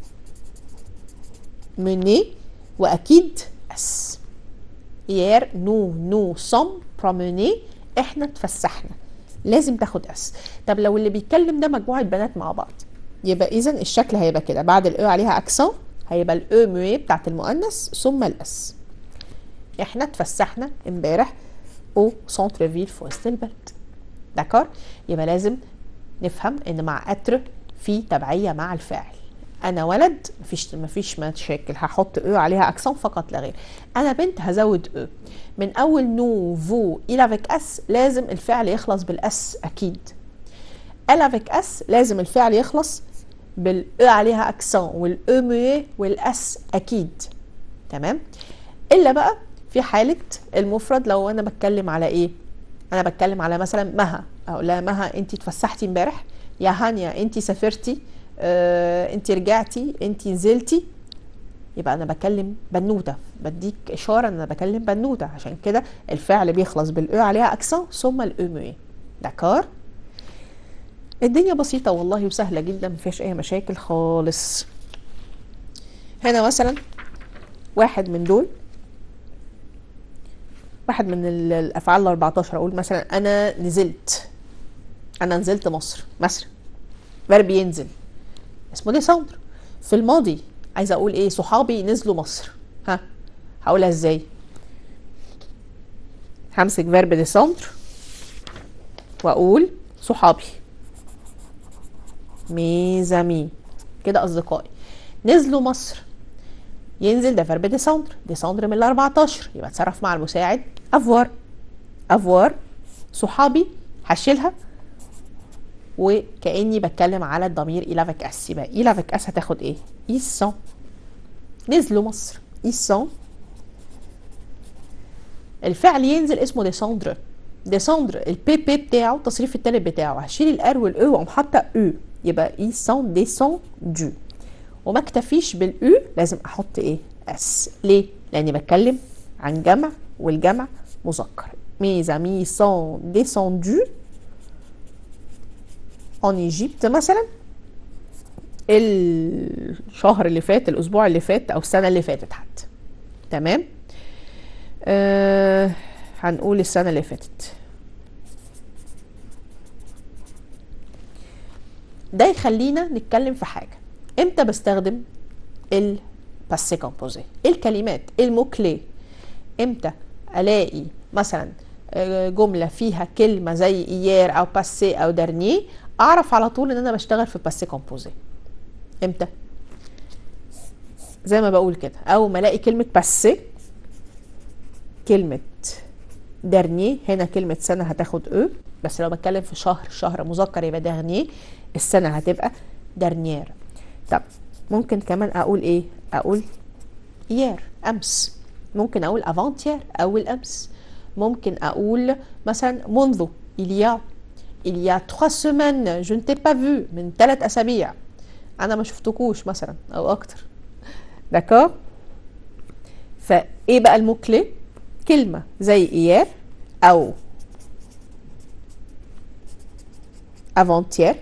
مني واكيد اس يير نو نو صم بروميني احنا اتفسحنا لازم تاخد اس طب لو اللي بيتكلم ده مجموعه بنات مع بعض يبقى اذا الشكل هيبقى كده بعد الاو عليها اكسون هيبقى الاو موي بتاعت المؤنث ثم الاس احنا اتفسحنا امبارح او سنتر فيل في وسط البلد داكور يبقى لازم نفهم ان مع اتر في تبعيه مع الفاعل انا ولد مفيش مفيش مشاكل هحط او عليها اكسون فقط لا غير انا بنت هزود او من اول نو فو الى افيك اس لازم الفعل يخلص بالاس اكيد ال افيك اس لازم الفعل يخلص بالاو عليها اكسون والاو موي والاس اكيد تمام الا بقى في حاله المفرد لو انا بتكلم على ايه انا بتكلم على مثلا مها اقول لها مها انت اتفسحتي امبارح يا هانيا انت سافرتي اه انت رجعتي انت نزلتي يبقى انا بكلم بنوته بديك اشاره ان انا بكلم بنوته عشان كده الفعل بيخلص بالاو عليها اكسون ثم الاو موي داكور الدنيا بسيطة والله وسهلة جدا مفيهاش أي مشاكل خالص هنا مثلا واحد من دول واحد من الأفعال ال 14 أقول مثلا أنا نزلت أنا نزلت مصر مثلا فيرب ينزل اسمه ديسمبر في الماضي عايزة أقول إيه صحابي نزلوا مصر ها هقولها إزاي همسك فيرب ديسمبر وأقول صحابي ميزامي كده اصدقائي نزلوا مصر ينزل ده فيرب ديسندر ديسندر من ال 14 يبقى اتصرف مع المساعد افوار افوار صحابي هشيلها وكاني بتكلم على الضمير الى فيك اس يبقى الى فيك اس هتاخد ايه ils sont نزلوا مصر ils sont الفعل ينزل اسمه ديسوندر ديسوندر البي بي بتاعه التصريف التالت بتاعه هشيل الار والاو واقوم حاطه او يبقى ils sont descendus وما اكتفيش بالاو لازم احط ايه اس ليه لاني بتكلم عن جمع والجمع مذكر mes amis sont descendus en Égypte مثلا الشهر اللي فات الاسبوع اللي فات او السنه اللي فاتت حتى تمام آه هنقول السنه اللي فاتت ده يخلينا نتكلم في حاجه امتى بستخدم الباسي كومبوزي الكلمات الموكلي امتى الاقي مثلا آه، جمله فيها كلمه زي ايير او باسي او دارني اعرف على طول ان انا بشتغل في باسي كومبوزي امتى زي ما بقول كده اول ما الاقي كلمه باسي كلمه دارني هنا كلمه سنه هتاخد او بس لو بتكلم في شهر شهر مذكر يبقى دارني السنه هتبقى دارنيير طب ممكن كمان اقول ايه اقول يير امس ممكن اقول افانتير اول امس ممكن اقول مثلا منذ il y a il y a trois semaines je ne t'ai pas vu من ثلاث اسابيع انا ما شفتكوش مثلا او اكتر داكور فايه بقى الموكلي كلمه زي ايير او افانتير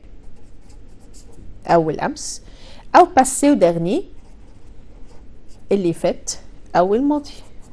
اول امس او باسي ودغني اللي فات او الماضي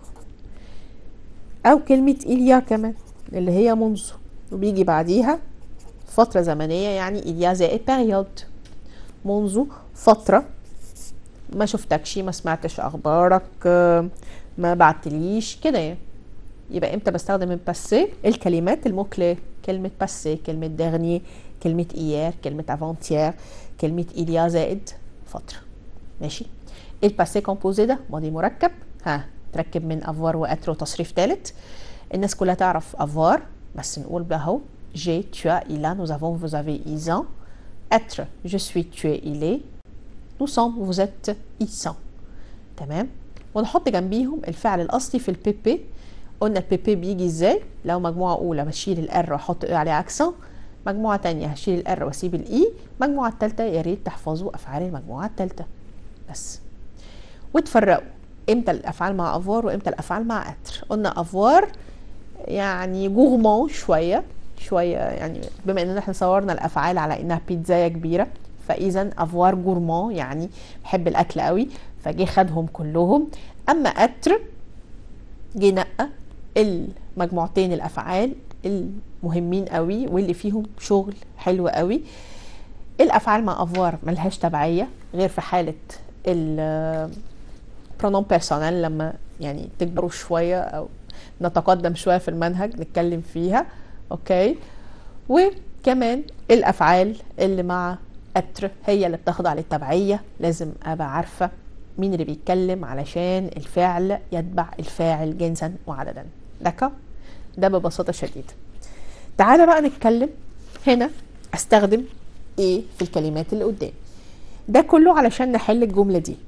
او كلمة إليا كمان اللي هي منذ وبيجي بعديها فترة زمنية يعني إليا زائد بيريود منذ فترة ما شفتكش ما سمعتش أخبارك آه، ما بعتليش كده يعني يبقى امتى بستخدم الباسي الكلمات الموكلة كلمة باسي كلمة دغني كلمة إيير كلمة افانتيير كلمة إليا زائد فترة ماشي الباسي كومبوزي ده ماضي مركب ها تركب من افوار واتر وتصريف ثالث الناس كلها تعرف افوار بس نقول بقى اهو جي tu as il a nous avons vous avez ils ont être je suis tu es il est nous sommes vous êtes ils sont تمام ونحط جنبيهم الفعل الاصلي في البي بي قلنا البي بي بيجي ازاي لو مجموعه اولى بشيل الار واحط اي عليه اكسون مجموعه تانية هشيل الار واسيب الاي المجموعه الثالثه يا ريت تحفظوا افعال المجموعه الثالثه بس وتفرقوا امتى الافعال مع افوار وامتى الافعال مع اتر قلنا افوار يعني جورمون شويه شويه يعني بما اننا احنا صورنا الافعال على انها بيتزايه كبيره فاذا افوار جورمون يعني بحب الاكل قوي فجه خدهم كلهم اما اتر جه نقى المجموعتين الافعال المهمين قوي واللي فيهم شغل حلو قوي الافعال مع افوار ملهاش تبعيه غير في حاله ال برونوم بيرسونال لما يعني تكبروا شويه او نتقدم شويه في المنهج نتكلم فيها اوكي وكمان الافعال اللي مع اتر هي اللي بتخضع للتبعيه لازم ابقى عارفه مين اللي بيتكلم علشان الفعل يتبع الفاعل جنسا وعددا دكا ده ببساطه شديده تعالى بقى نتكلم هنا استخدم ايه في الكلمات اللي قدام ده كله علشان نحل الجمله دي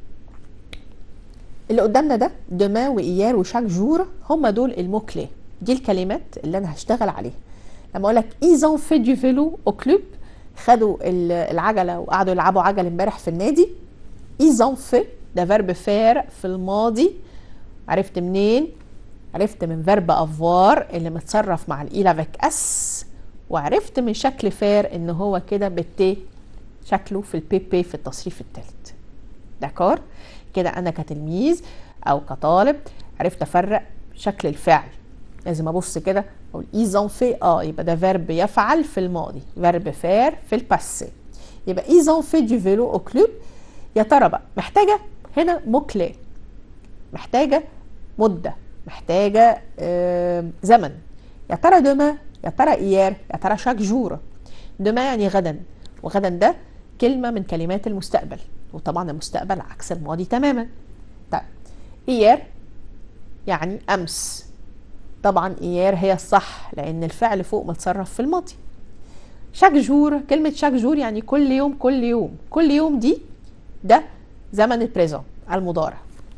اللي قدامنا ده دوما وايار وشاك جور هم دول الموكلي دي الكلمات اللي انا هشتغل عليها لما اقول لك ايزون في دو فيلو او كلوب خدوا ال- العجله وقعدوا يلعبوا عجل امبارح في النادي ايزون في ده فيرب فير في الماضي عرفت منين عرفت من فيرب افوار اللي متصرف مع الاي لافيك اس وعرفت من شكل فير ان هو كده بالتي شكله في البي بي في التصريف الثالث داكور كده انا كتلميذ او كطالب عرفت افرق شكل الفعل لازم ابص كده اقول ايزون في اه يبقى ده فيرب يفعل في الماضي فيرب فير في الباسي يبقى ايزون في دو فيلو او كلوب يا ترى بقى محتاجه هنا موكلي محتاجه مده محتاجه آه زمن يا ترى دوما يا ترى ايير يا ترى شاك جور دوما يعني غدا وغدا ده كلمه من كلمات المستقبل وطبعا المستقبل عكس الماضي تماما طيب ايير يعني امس طبعا ايير هي الصح لان الفعل فوق متصرف في الماضي شاك جور كلمة شاك جور يعني كل يوم كل يوم كل يوم دي ده زمن البريزون المضارع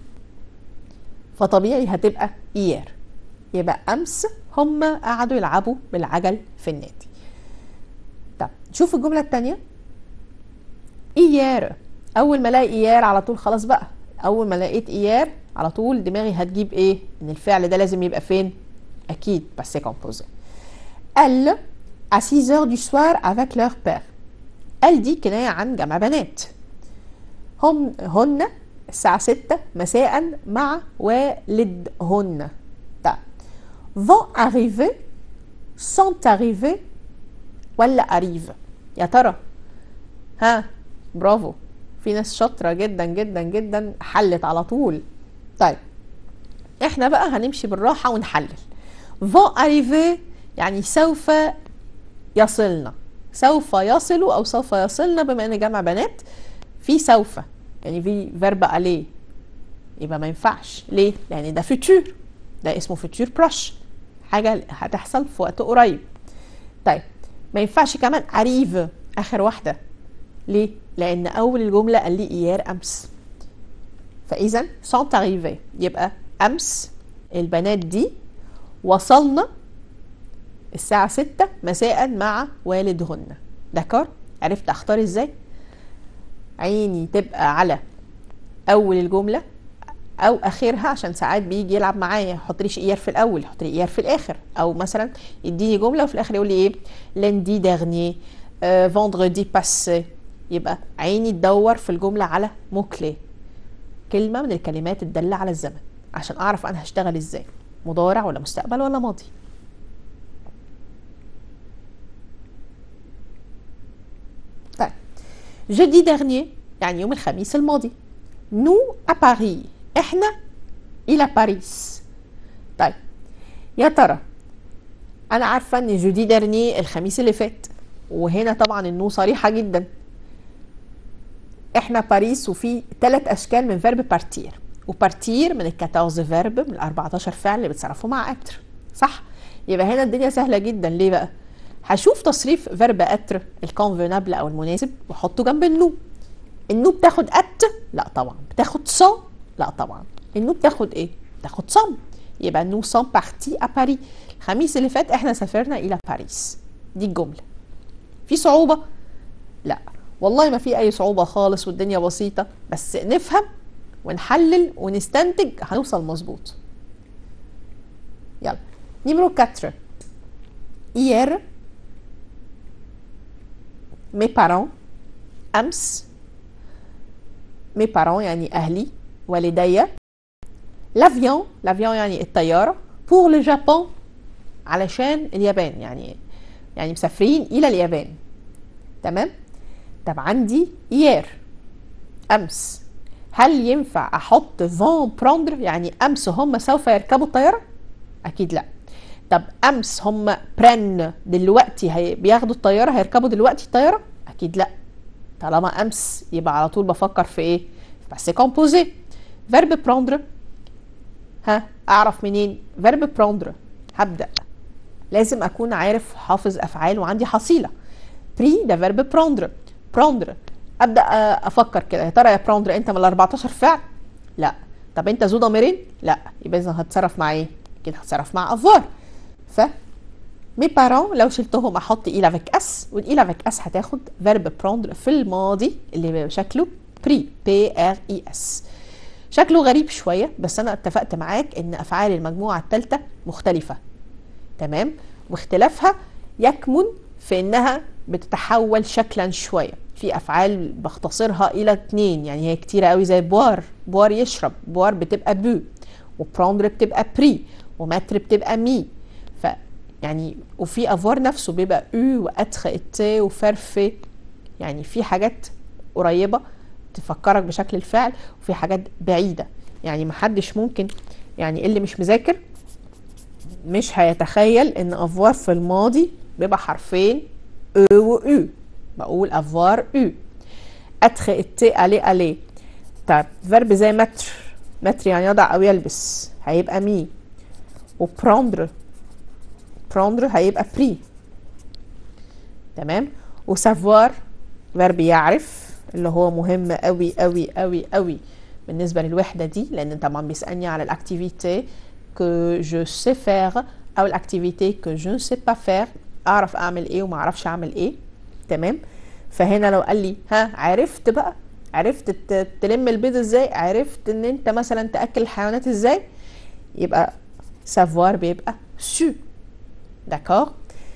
فطبيعي هتبقى إيير يبقى أمس هم قعدوا يلعبوا بالعجل في النادي طب شوف الجملة التانية إيير أول ما ألاقي إيير على طول خلاص بقى أول ما لقيت إيير على طول دماغي هتجيب إيه إن الفعل ده لازم يبقى فين أكيد بس كومبوزي Elle à 6 heures du soir avec leur père Elle دي كناية عن جمع بنات هم هن الساعة 6 مساء مع والدهن طيب vont arriver sont arrivés ولا arrive يا ترى ها برافو في ناس شاطرة جدا جدا جدا حلت على طول طيب احنا بقى هنمشي بالراحة ونحلل vont arriver يعني سوف يصلنا سوف يصلوا او سوف يصلنا بما ان جمع بنات في سوف يعني في فيرب عليه يبقى ما ينفعش ليه لان ده فيتور ده اسمه فيتور بروش حاجه هتحصل في وقت قريب طيب ما ينفعش كمان اريف اخر واحده ليه لان اول الجمله قال لي ايار امس فاذا سونت اريفي يبقى امس البنات دي وصلنا الساعة ستة مساء مع والدهن دكار عرفت اختار ازاي عيني تبقى على اول الجملة او اخرها عشان ساعات بيجي يلعب معايا يحط ليش ايار في الاول يحط لي ايار في الاخر او مثلا يديني جملة وفي الاخر يقول لي ايه لندي ديرني فوندردي باسي يبقى عيني تدور في الجملة على موكلي كلمة من الكلمات الدالة على الزمن عشان اعرف انا هشتغل ازاي مضارع ولا مستقبل ولا ماضي طيب jeudi dernier يعني يوم الخميس الماضي nous à Paris احنا الى باريس طيب يا ترى انا عارفه ان جودي دارني الخميس اللي فات وهنا طبعا النو صريحه جدا احنا باريس وفي ثلاث اشكال من فيرب بارتير وبارتير من ال 14 فيرب من ال 14 فعل اللي بتصرفوا مع اتر صح يبقى هنا الدنيا سهله جدا ليه بقى هشوف تصريف فيرب اتر الكونفينابل او المناسب واحطه جنب النو النو بتاخد ات لا طبعا بتاخد سون لا طبعا النو بتاخد ايه بتاخد سون يبقى نو سون بارتي ا باري الخميس اللي فات احنا سافرنا الى باريس دي الجمله في صعوبه لا والله ما في اي صعوبه خالص والدنيا بسيطه بس نفهم ونحلل ونستنتج هنوصل مظبوط يلا نيمرو 4 hier mes parents أمس mes parents يعني أهلي والدي لافيون لافيون يعني الطيارة pour le Japon علشان اليابان يعني يعني مسافرين إلى اليابان تمام طب عندي hier أمس هل ينفع أحط فون بروندر يعني أمس هم سوف يركبوا الطيارة؟ أكيد لأ طب امس هم برن دلوقتي هي بياخدوا الطياره هيركبوا دلوقتي الطياره اكيد لا طالما امس يبقى على طول بفكر في ايه بس كومبوزي فيرب بروندر ها اعرف منين فيرب بروندر هبدا لازم اكون عارف حافظ افعال وعندي حصيله بري ده فيرب بروندر بروندر ابدا افكر كده يا ترى يا بروندر انت من ال 14 فعل لا طب انت ذو ضميرين لا يبقى اذا هتصرف مع ايه كده هتصرف مع افوار ف مي بارون لو شلتهم احط إلى افيك اس والإلى افيك اس هتاخد فيرب بروندر في الماضي اللي شكله بري بي ار اي اس شكله غريب شويه بس انا اتفقت معاك ان افعال المجموعه الثالثه مختلفه تمام واختلافها يكمن في انها بتتحول شكلا شويه في افعال بختصرها الى اتنين يعني هي كتيره قوي زي بوار بوار يشرب بوار بتبقى بو وبروندر بتبقى بري ومتر بتبقى مي ف يعني وفي افوار نفسه بيبقى او واتخ اتي وفرفي يعني في حاجات قريبه تفكرك بشكل الفعل وفي حاجات بعيده يعني محدش ممكن يعني اللي مش مذاكر مش هيتخيل ان افوار في الماضي بيبقى حرفين او و او بقول افوار او اتخ اتي الي الي طيب فيرب زي متر متر يعني يضع او يلبس هيبقى مي وبروندر بروندر هيبقى بري تمام وسافوار فيرب يعرف اللي هو مهم قوي قوي قوي قوي بالنسبة للوحدة دي لأن طبعا بيسألني على الأكتيفيتي que je sais faire أو الأكتيفيتي que je ne sais pas faire أعرف أعمل إيه وما أعرفش أعمل إيه تمام فهنا لو قال لي ها عرفت بقى عرفت ت- تلم البيض ازاي عرفت ان انت مثلا تاكل الحيوانات ازاي يبقى سافوار بيبقى سو داكور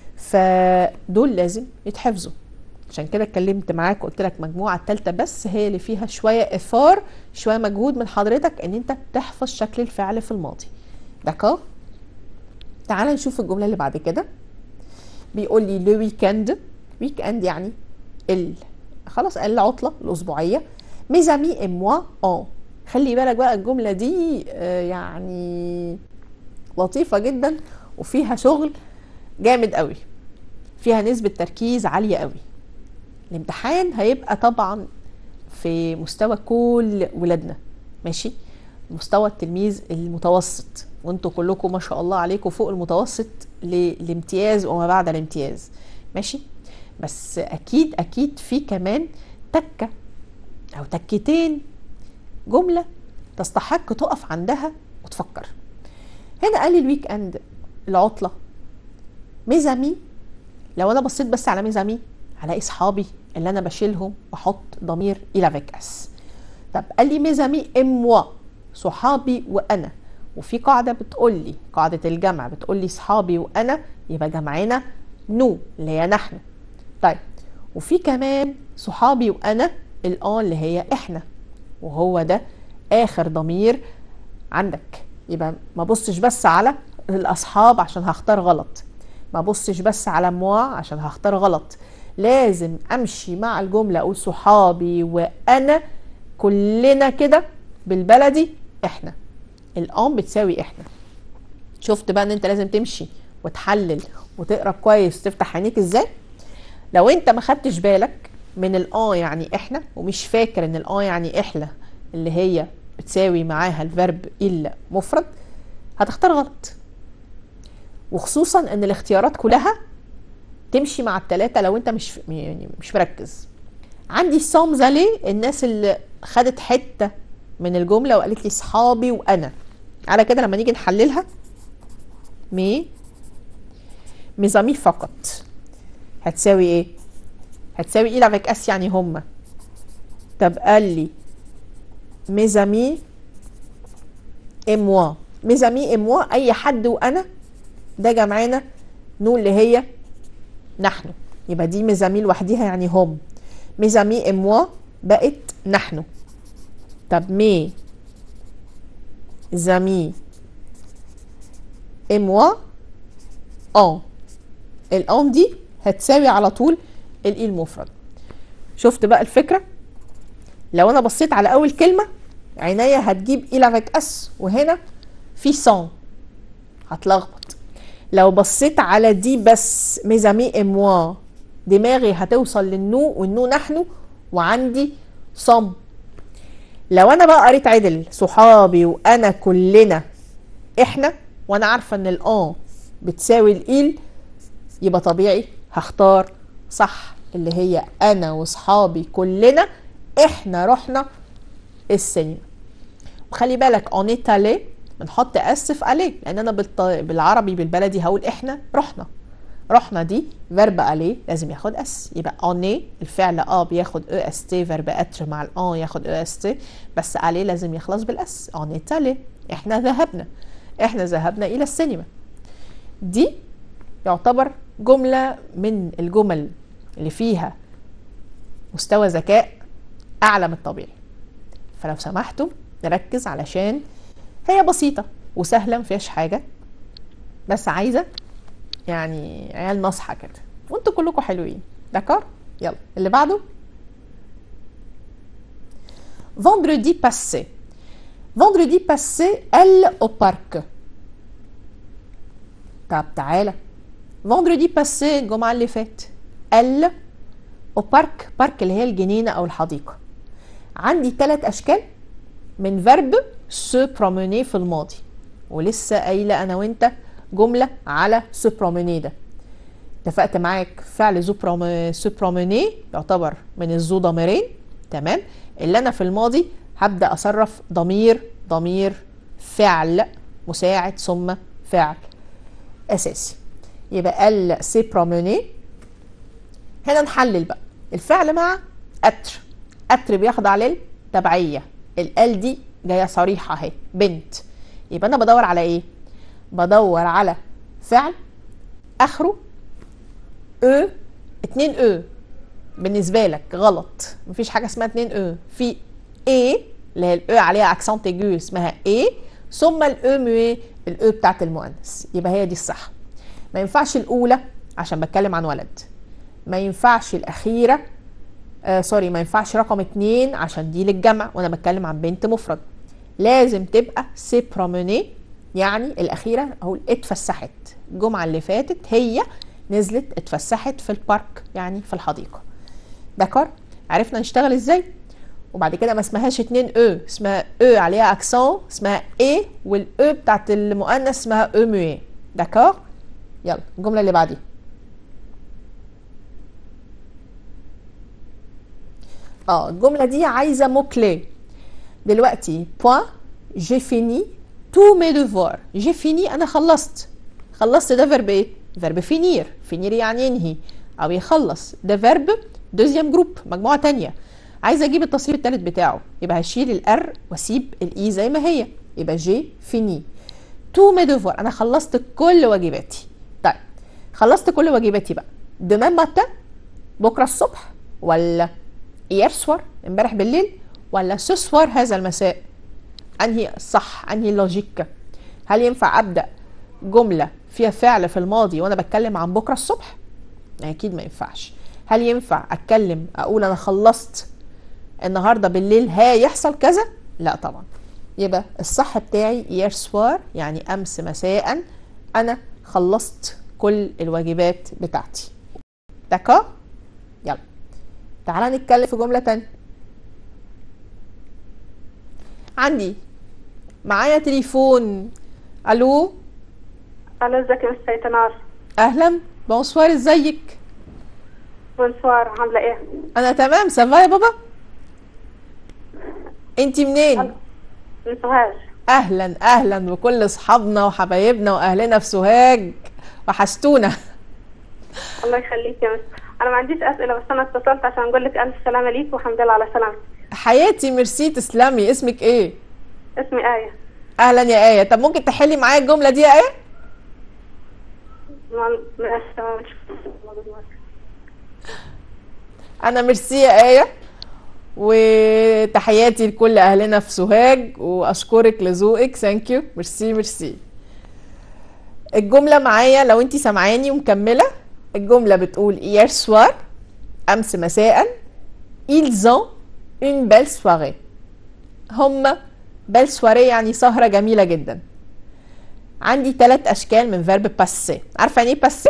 فدول لازم يتحفظوا عشان كده اتكلمت معاك وقلت لك المجموعه الثالثه بس هي اللي فيها شويه اثار شويه مجهود من حضرتك ان انت تحفظ شكل الفعل في الماضي داكور تعال نشوف الجمله اللي بعد كده بيقول لي لو ويكند ويكند يعني ال خلاص العطله الاسبوعيه ميز امي اي موا اون خلي بالك بقى الجمله دي آه، يعني لطيفه جدا وفيها شغل جامد قوي فيها نسبه تركيز عاليه قوي الامتحان هيبقى طبعا في مستوى كل ولادنا ماشي مستوى التلميذ المتوسط وانتوا كلكم ما شاء الله عليكم فوق المتوسط للامتياز وما بعد الامتياز ماشي بس اكيد اكيد في كمان تكه او تكتين جمله تستحق تقف عندها وتفكر هنا قال لي الويك اند العطله ميزامي لو انا بصيت بس على ميزامي هلاقي اصحابي اللي انا بشيلهم واحط ضمير الى فيك اس طب قال لي ميزامي اموا صحابي وانا وفي قاعده بتقول لي قاعده الجمع بتقول لي صحابي وانا يبقى جمعنا نو اللي هي نحن طيب وفي كمان صحابي وانا الان اللي هي احنا وهو ده اخر ضمير عندك يبقى ما بصش بس على الاصحاب عشان هختار غلط ما بصش بس على موا عشان هختار غلط لازم امشي مع الجمله اقول صحابي وانا كلنا كده بالبلدي احنا الان بتساوي احنا شفت بقى ان انت لازم تمشي وتحلل وتقرا كويس تفتح عينيك ازاي لو انت ما خدتش بالك من الان يعني احنا ومش فاكر ان الان يعني احنا اللي هي بتساوي معاها الفيرب الا مفرد هتختار غلط وخصوصا ان الاختيارات كلها تمشي مع التلاتة لو انت مش يعني مش مركز عندي سام زالي الناس اللي خدت حتة من الجملة وقالت لي صحابي وانا على كده لما نيجي نحللها مي ميزامي فقط هتساوي ايه هتساوي ايه لافيك اس يعني هما طب قال لي ميزامي اي موا ميزامي اي موا اي حد وانا ده جمعنا نو اللي هي نحن يبقى دي ميزامي لوحديها يعني هم ميزامي اي موا بقت نحن طب مي زامي اي موا ان الان دي هتساوي على طول الاي المفرد شفت بقى الفكره لو انا بصيت على اول كلمه عينيا هتجيب اي لافيك اس وهنا في سون هتلخبط لو بصيت على دي بس ميزامي اموا دماغي هتوصل للنو والنو نحن وعندي صم لو انا بقى قريت عدل صحابي وانا كلنا احنا وانا عارفه ان الان بتساوي الايل يبقى طبيعي هختار صح اللي هي انا واصحابي كلنا احنا رحنا السينما وخلي بالك اون ايتالي بنحط اس في اليه لان انا بالط... بالعربي بالبلدي هقول احنا رحنا رحنا دي فيرب اليه لازم ياخد اس يبقى اوني الفعل اه بياخد او اس تي فيرب اتر مع الان ياخد او اس تي بس اليه لازم يخلص بالاس اون ايتالي احنا ذهبنا احنا ذهبنا الى السينما دي يعتبر جمله من الجمل اللي فيها مستوى ذكاء اعلى من الطبيعي فلو سمحتوا نركز علشان هي بسيطه وسهله مفيهاش حاجه بس عايزه يعني عيال ناصحه كده وانتوا كلكم حلوين داكور يلا اللي بعده vendredi passé vendredi passé elle au parc طب تعالى vendredi passé الجمعه اللي فات elle au parc بارك اللي هي الجنينه او الحديقه عندي ثلاث اشكال من فيرب سو بروميني في الماضي ولسه قايله انا وانت جمله على سو بروميني ده اتفقت معاك فعل زو بروم- سو بروميني يعتبر من الزو ضميرين تمام اللي انا في الماضي هبدا اصرف ضمير ضمير فعل مساعد ثم فعل اساسي يبقى ال سي بروميني هنا نحلل بقى الفعل مع اتر اتر بيخضع للتبعيه ال دي جايه صريحه اهي بنت يبقى انا بدور على ايه بدور على فعل اخره او اتنين او بالنسبه لك غلط مفيش حاجه اسمها اتنين او في اي اللي هي الاو عليها اكسنت ايجو اسمها اي ثم الاو مي الاو بتاعت المؤنث يبقى هي دي الصح ما ينفعش الاولى عشان بتكلم عن ولد ما ينفعش الاخيره آه سوري ما ينفعش رقم اتنين عشان دي للجمع وانا بتكلم عن بنت مفرد لازم تبقى سي بروموني يعني الاخيره اهو اتفسحت الجمعه اللي فاتت هي نزلت اتفسحت في البارك يعني في الحديقه داكور عرفنا نشتغل ازاي وبعد كده ما اسمهاش اتنين او اسمها او عليها اكسون اسمها اي والاو بتاعت المؤنث اسمها او مي داكور يلا الجمله اللي بعديها اه الجمله دي عايزه مو كلي دلوقتي بوان جي فيني تو مي devoirs جي فيني انا خلصت خلصت ده فيرب ايه فيرب فينير فينير يعني ينهي او يخلص ده فيرب دوزيام جروب مجموعه تانية عايزه اجيب التصريف الثالث بتاعه يبقى هشيل الار واسيب الاي زي ما هي يبقى جي فيني تو مي devoirs انا خلصت كل واجباتي طيب خلصت كل واجباتي بقى دمان متى بكره الصبح ولا اير سوار امبارح بالليل ولا سوسوار هذا المساء انهي الصح انهي اللوجيك هل ينفع ابدا جمله فيها فعل في الماضي وانا بتكلم عن بكره الصبح اكيد ما ينفعش هل ينفع اتكلم اقول انا خلصت النهارده بالليل هيحصل كذا لا طبعا يبقى الصح بتاعي يير سوار يعني امس مساء انا خلصت كل الواجبات بتاعتي دكا يلا تعالى نتكلم في جمله تانية عندي معايا تليفون الو الو ازيك يا مس سيتنار اهلا بونسوار ازيك بونسوار عامله ايه انا تمام سافا يا بابا انتي منين من سوهاج اهلا اهلا بكل اصحابنا وحبايبنا واهلنا في سوهاج وحشتونا الله يخليك يا مس انا ما عنديش اسئله بس انا اتصلت عشان اقول لك الف سلامه ليك والحمد لله على سلامتك حياتي ميرسي تسلمي اسمك ايه اسمي ايه اهلا يا ايه طب ممكن تحلي معايا الجمله دي يا ايه ما- ماشي تمام انا ميرسي يا ايه وتحياتي لكل اهلنا في سوهاج واشكرك لذوقك ثانك يو ميرسي ميرسي الجمله معايا لو انت سامعاني ومكمله الجمله بتقول hier soir امس مساء ils ont une belle soirée هم belle soirée يعني سهره جميله جدا عندي ثلاث اشكال من فيرب باسي عارفه يعني ايه باسي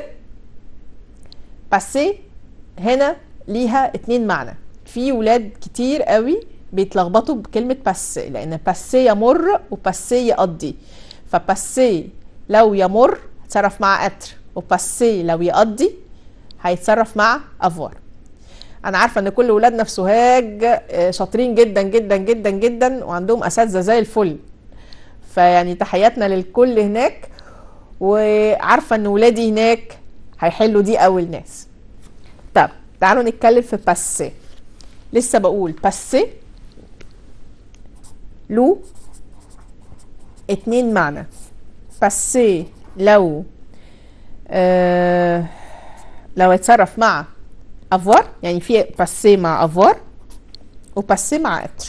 باسي هنا ليها اتنين معنى في ولاد كتير قوي بيتلخبطوا بكلمة باسي لأن باسي يمر وباسي يقضي فباسي لو يمر هيتصرف مع أتر وباسي لو يقضي هيتصرف مع أفوار أنا عارفة إن كل ولادنا في سوهاج آه، شاطرين جدا جدا جدا جدا وعندهم أساتذة زي الفل فيعني تحياتنا للكل هناك وعارفة إن ولادي هناك هيحلوا دي أول ناس طب تعالوا نتكلم في باسي لسه بقول باسي له اتنين معنى باسي لو آه لو اتصرف مع افوار يعني في باسي مع افوار وباسي مع اتر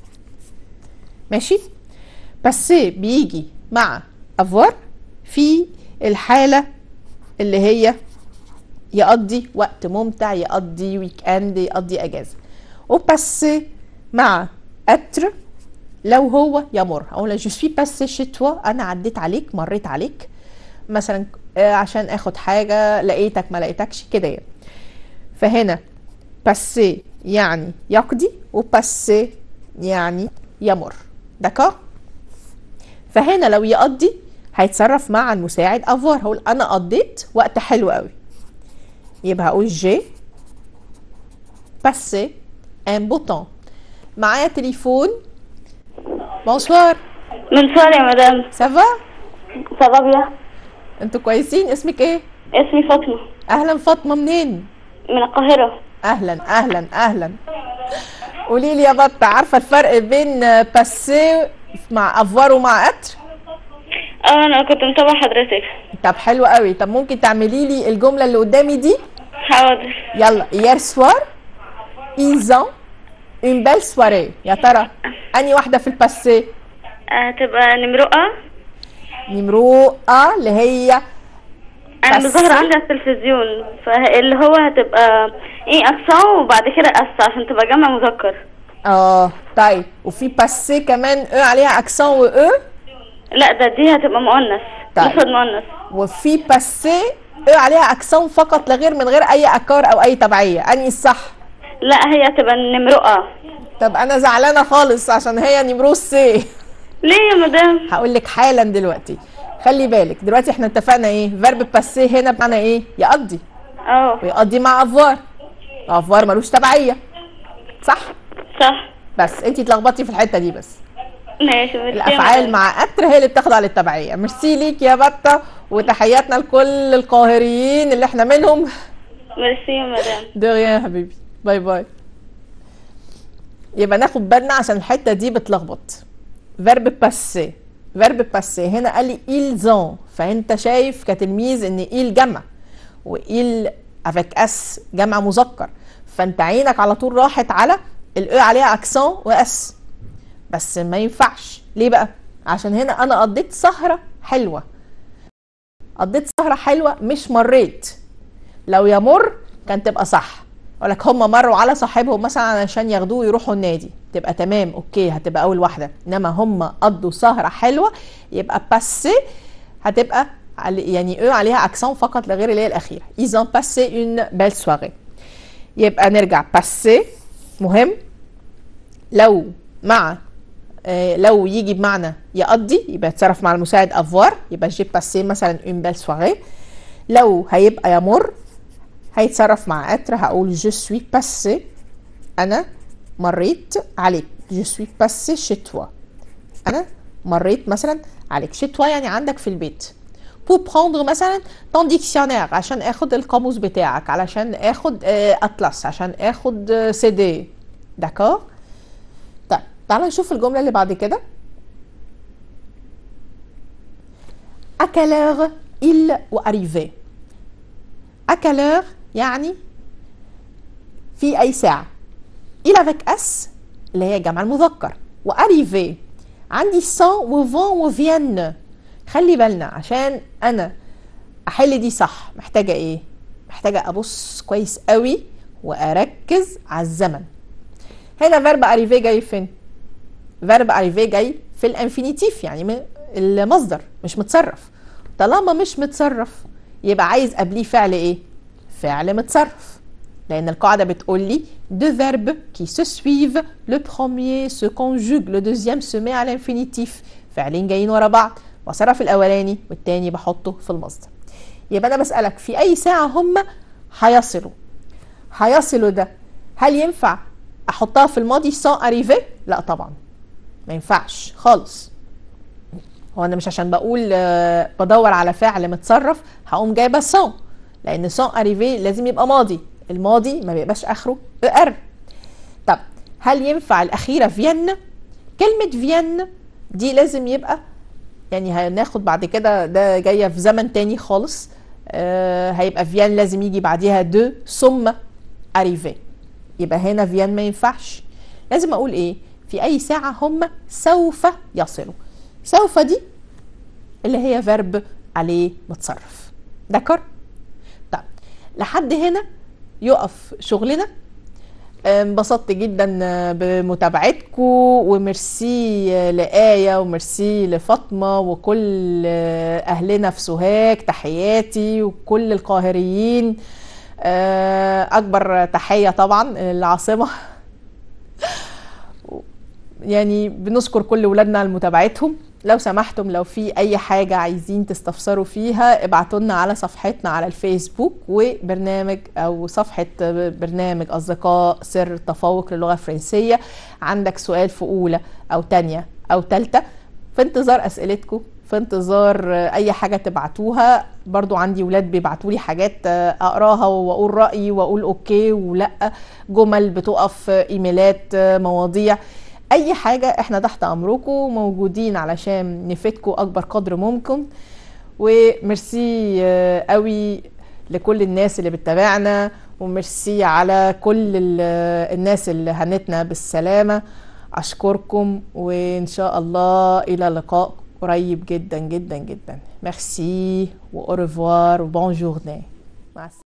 ماشي باسي بيجي مع افوار في الحالة اللي هي يقضي وقت ممتع يقضي ويك اند يقضي اجازه وباسي مع اتر لو هو يمر اقول جو سوي باسي شي توا انا عديت عليك مريت عليك مثلا آه، عشان اخد حاجه لقيتك ما لقيتكش كده يعني فهنا باسي يعني يقضي وباسي يعني يمر دكا فهنا لو يقضي هيتصرف مع المساعد افوار هقول انا قضيت وقت حلو قوي يبقى هقول جي باسي ان بوتون معايا تليفون بونسوار Bonsoir يا مدام سافا ça va bien انتوا كويسين اسمك ايه اسمي فاطمة اهلا فاطمه منين من القاهرة اهلا اهلا اهلا قولي لي يا بطه عارفه الفرق بين باسي مع افوار ومع اتر اه انا كنت متابعة حضرتك طب حلو قوي طب ممكن تعملي لي الجمله اللي قدامي دي حاضر يلا hier soir ils ont une belle soirée يا ترى اني واحده في الباسي هتبقى نمرقة نمرو ا اللي هي انا بس. اللي ظاهرة عندي على التلفزيون فاللي هو هتبقى ايه اقسام وبعد كده اس عشان تبقى جمع مذكر اه طيب وفي باسي كمان او عليها اكسون و او لا ده دي هتبقى مؤنث طيب. مفرد مؤنث وفي باسي او عليها اكسون فقط لا غير من غير اي اكار او اي تبعيه اني الصح لا هي هتبقى نمرقة طب انا زعلانه خالص عشان هي نمرو سي ليه يا مدام هقول لك حالا دلوقتي خلي بالك دلوقتي احنا اتفقنا ايه فيرب باسي هنا بمعنى ايه يقضي اه ويقضي مع افوار افوار ملوش تبعيه صح صح بس انتي اتلخبطتي في الحته دي بس ماشي ميرسي يا الافعال مدام. مع اتر هي اللي بتاخد على التبعيه ميرسي ليك يا بطه وتحياتنا لكل القاهريين اللي احنا منهم ميرسي يا مدام دو ريان يا حبيبي باي باي يبقى ناخد بالنا عشان الحته دي بتلخبط فيرب باسي فيرب باسي هنا قال لي ils ont فانت شايف كتلميذ ان il جمع وإل افيك اس جمع مذكر فانت عينك على طول راحت على الاو عليها اكسون واس بس ما ينفعش ليه بقى عشان هنا انا قضيت سهره حلوه قضيت سهره حلوه مش مريت لو يمر كان تبقى صح اقول لك هم مروا على صاحبهم مثلا علشان ياخدوه ويروحوا النادي تبقى تمام اوكي هتبقى اول واحده انما هم قضوا سهره حلوه يبقى باسي هتبقى علي- يعني او عليها اكسون فقط لا غير اللي هي الاخيره ils ont passé une belle soirée يبقى نرجع باسي مهم لو مع آه، لو يجي بمعنى يقضي يبقى يتصرف مع المساعد افوار يبقى جي باسي مثلا اون بيل سواري لو هيبقى يمر هيتصرف مع اتر هقول جو سوي باسي انا مريت عليك جو سوي باسي شي توا انا مريت مثلا عليك شي توا يعني عندك في البيت pour prendre مثلا ton dictionnaire عشان اخد القاموس بتاعك علشان اخد آه، اطلس عشان اخد آه، سي دي داكور طيب تعالى نشوف الجمله اللي بعد كده à quelle heure il ou arrivé à quelle heure يعني في اي ساعه il avec s اللي هي جمع المذكر و arrivé عندي sans و vont و viennent خلي بالنا عشان انا احل دي صح محتاجه ايه محتاجه ابص كويس قوي واركز على الزمن هنا فيرب اريفي جاي فين فيرب اريفي جاي في الانفينيتيف يعني من المصدر مش متصرف طالما مش متصرف يبقى عايز قبليه فعل ايه فعل متصرف لان القاعده بتقول لي deux verbes qui se suivent le premier se conjugue le deuxième se met à l'infinitif فعلين جايين ورا بعض وصرف الاولاني والتاني بحطه في المصدر يبقى انا بسالك في اي ساعه هم هيصلوا هيصلوا ده هل ينفع احطها في الماضي sans arriver لا طبعا ما ينفعش خالص هو انا مش عشان بقول آه، بدور على فعل متصرف هقوم جايبه sans لان sans arriver لازم يبقى ماضي الماضي ما بيبقاش اخره ار طب هل ينفع الاخيره فين كلمه فين دي لازم يبقى يعني هناخد بعد كده ده جايه في زمن تاني خالص آه هيبقى فيان لازم يجي بعديها دو ثم اريفي يبقى هنا فيان ما ينفعش لازم اقول ايه في اي ساعه هم سوف يصلوا سوف دي اللي هي فيرب عليه متصرف دكر طيب لحد هنا يقف شغلنا انبسطت جدا بمتابعتكم وميرسي لآية وميرسي لفاطمة وكل أهلنا في سوهاج تحياتي وكل القاهريين أكبر تحية طبعا العاصمة يعني بنشكر كل ولادنا على متابعتهم لو سمحتم لو في اي حاجة عايزين تستفسروا فيها ابعتوا لنا على صفحتنا على الفيسبوك وبرنامج او صفحة برنامج اصدقاء سر التفوق للغة الفرنسية عندك سؤال في اولى او تانية او تالتة في انتظار اسئلتكم في انتظار اي حاجة تبعتوها برضو عندي ولاد بيبعتوا لي حاجات اقراها واقول رأيي واقول اوكي ولا جمل بتقف ايميلات مواضيع اي حاجة احنا تحت امركم موجودين علشان نفيدكم اكبر قدر ممكن وميرسي آه، قوي لكل الناس اللي بتتابعنا وميرسي على كل ال- الناس اللي هنتنا بالسلامة اشكركم وان شاء الله الى لقاء قريب جدا جدا جدا ميرسي و au revoir و bonne journée مع السلامة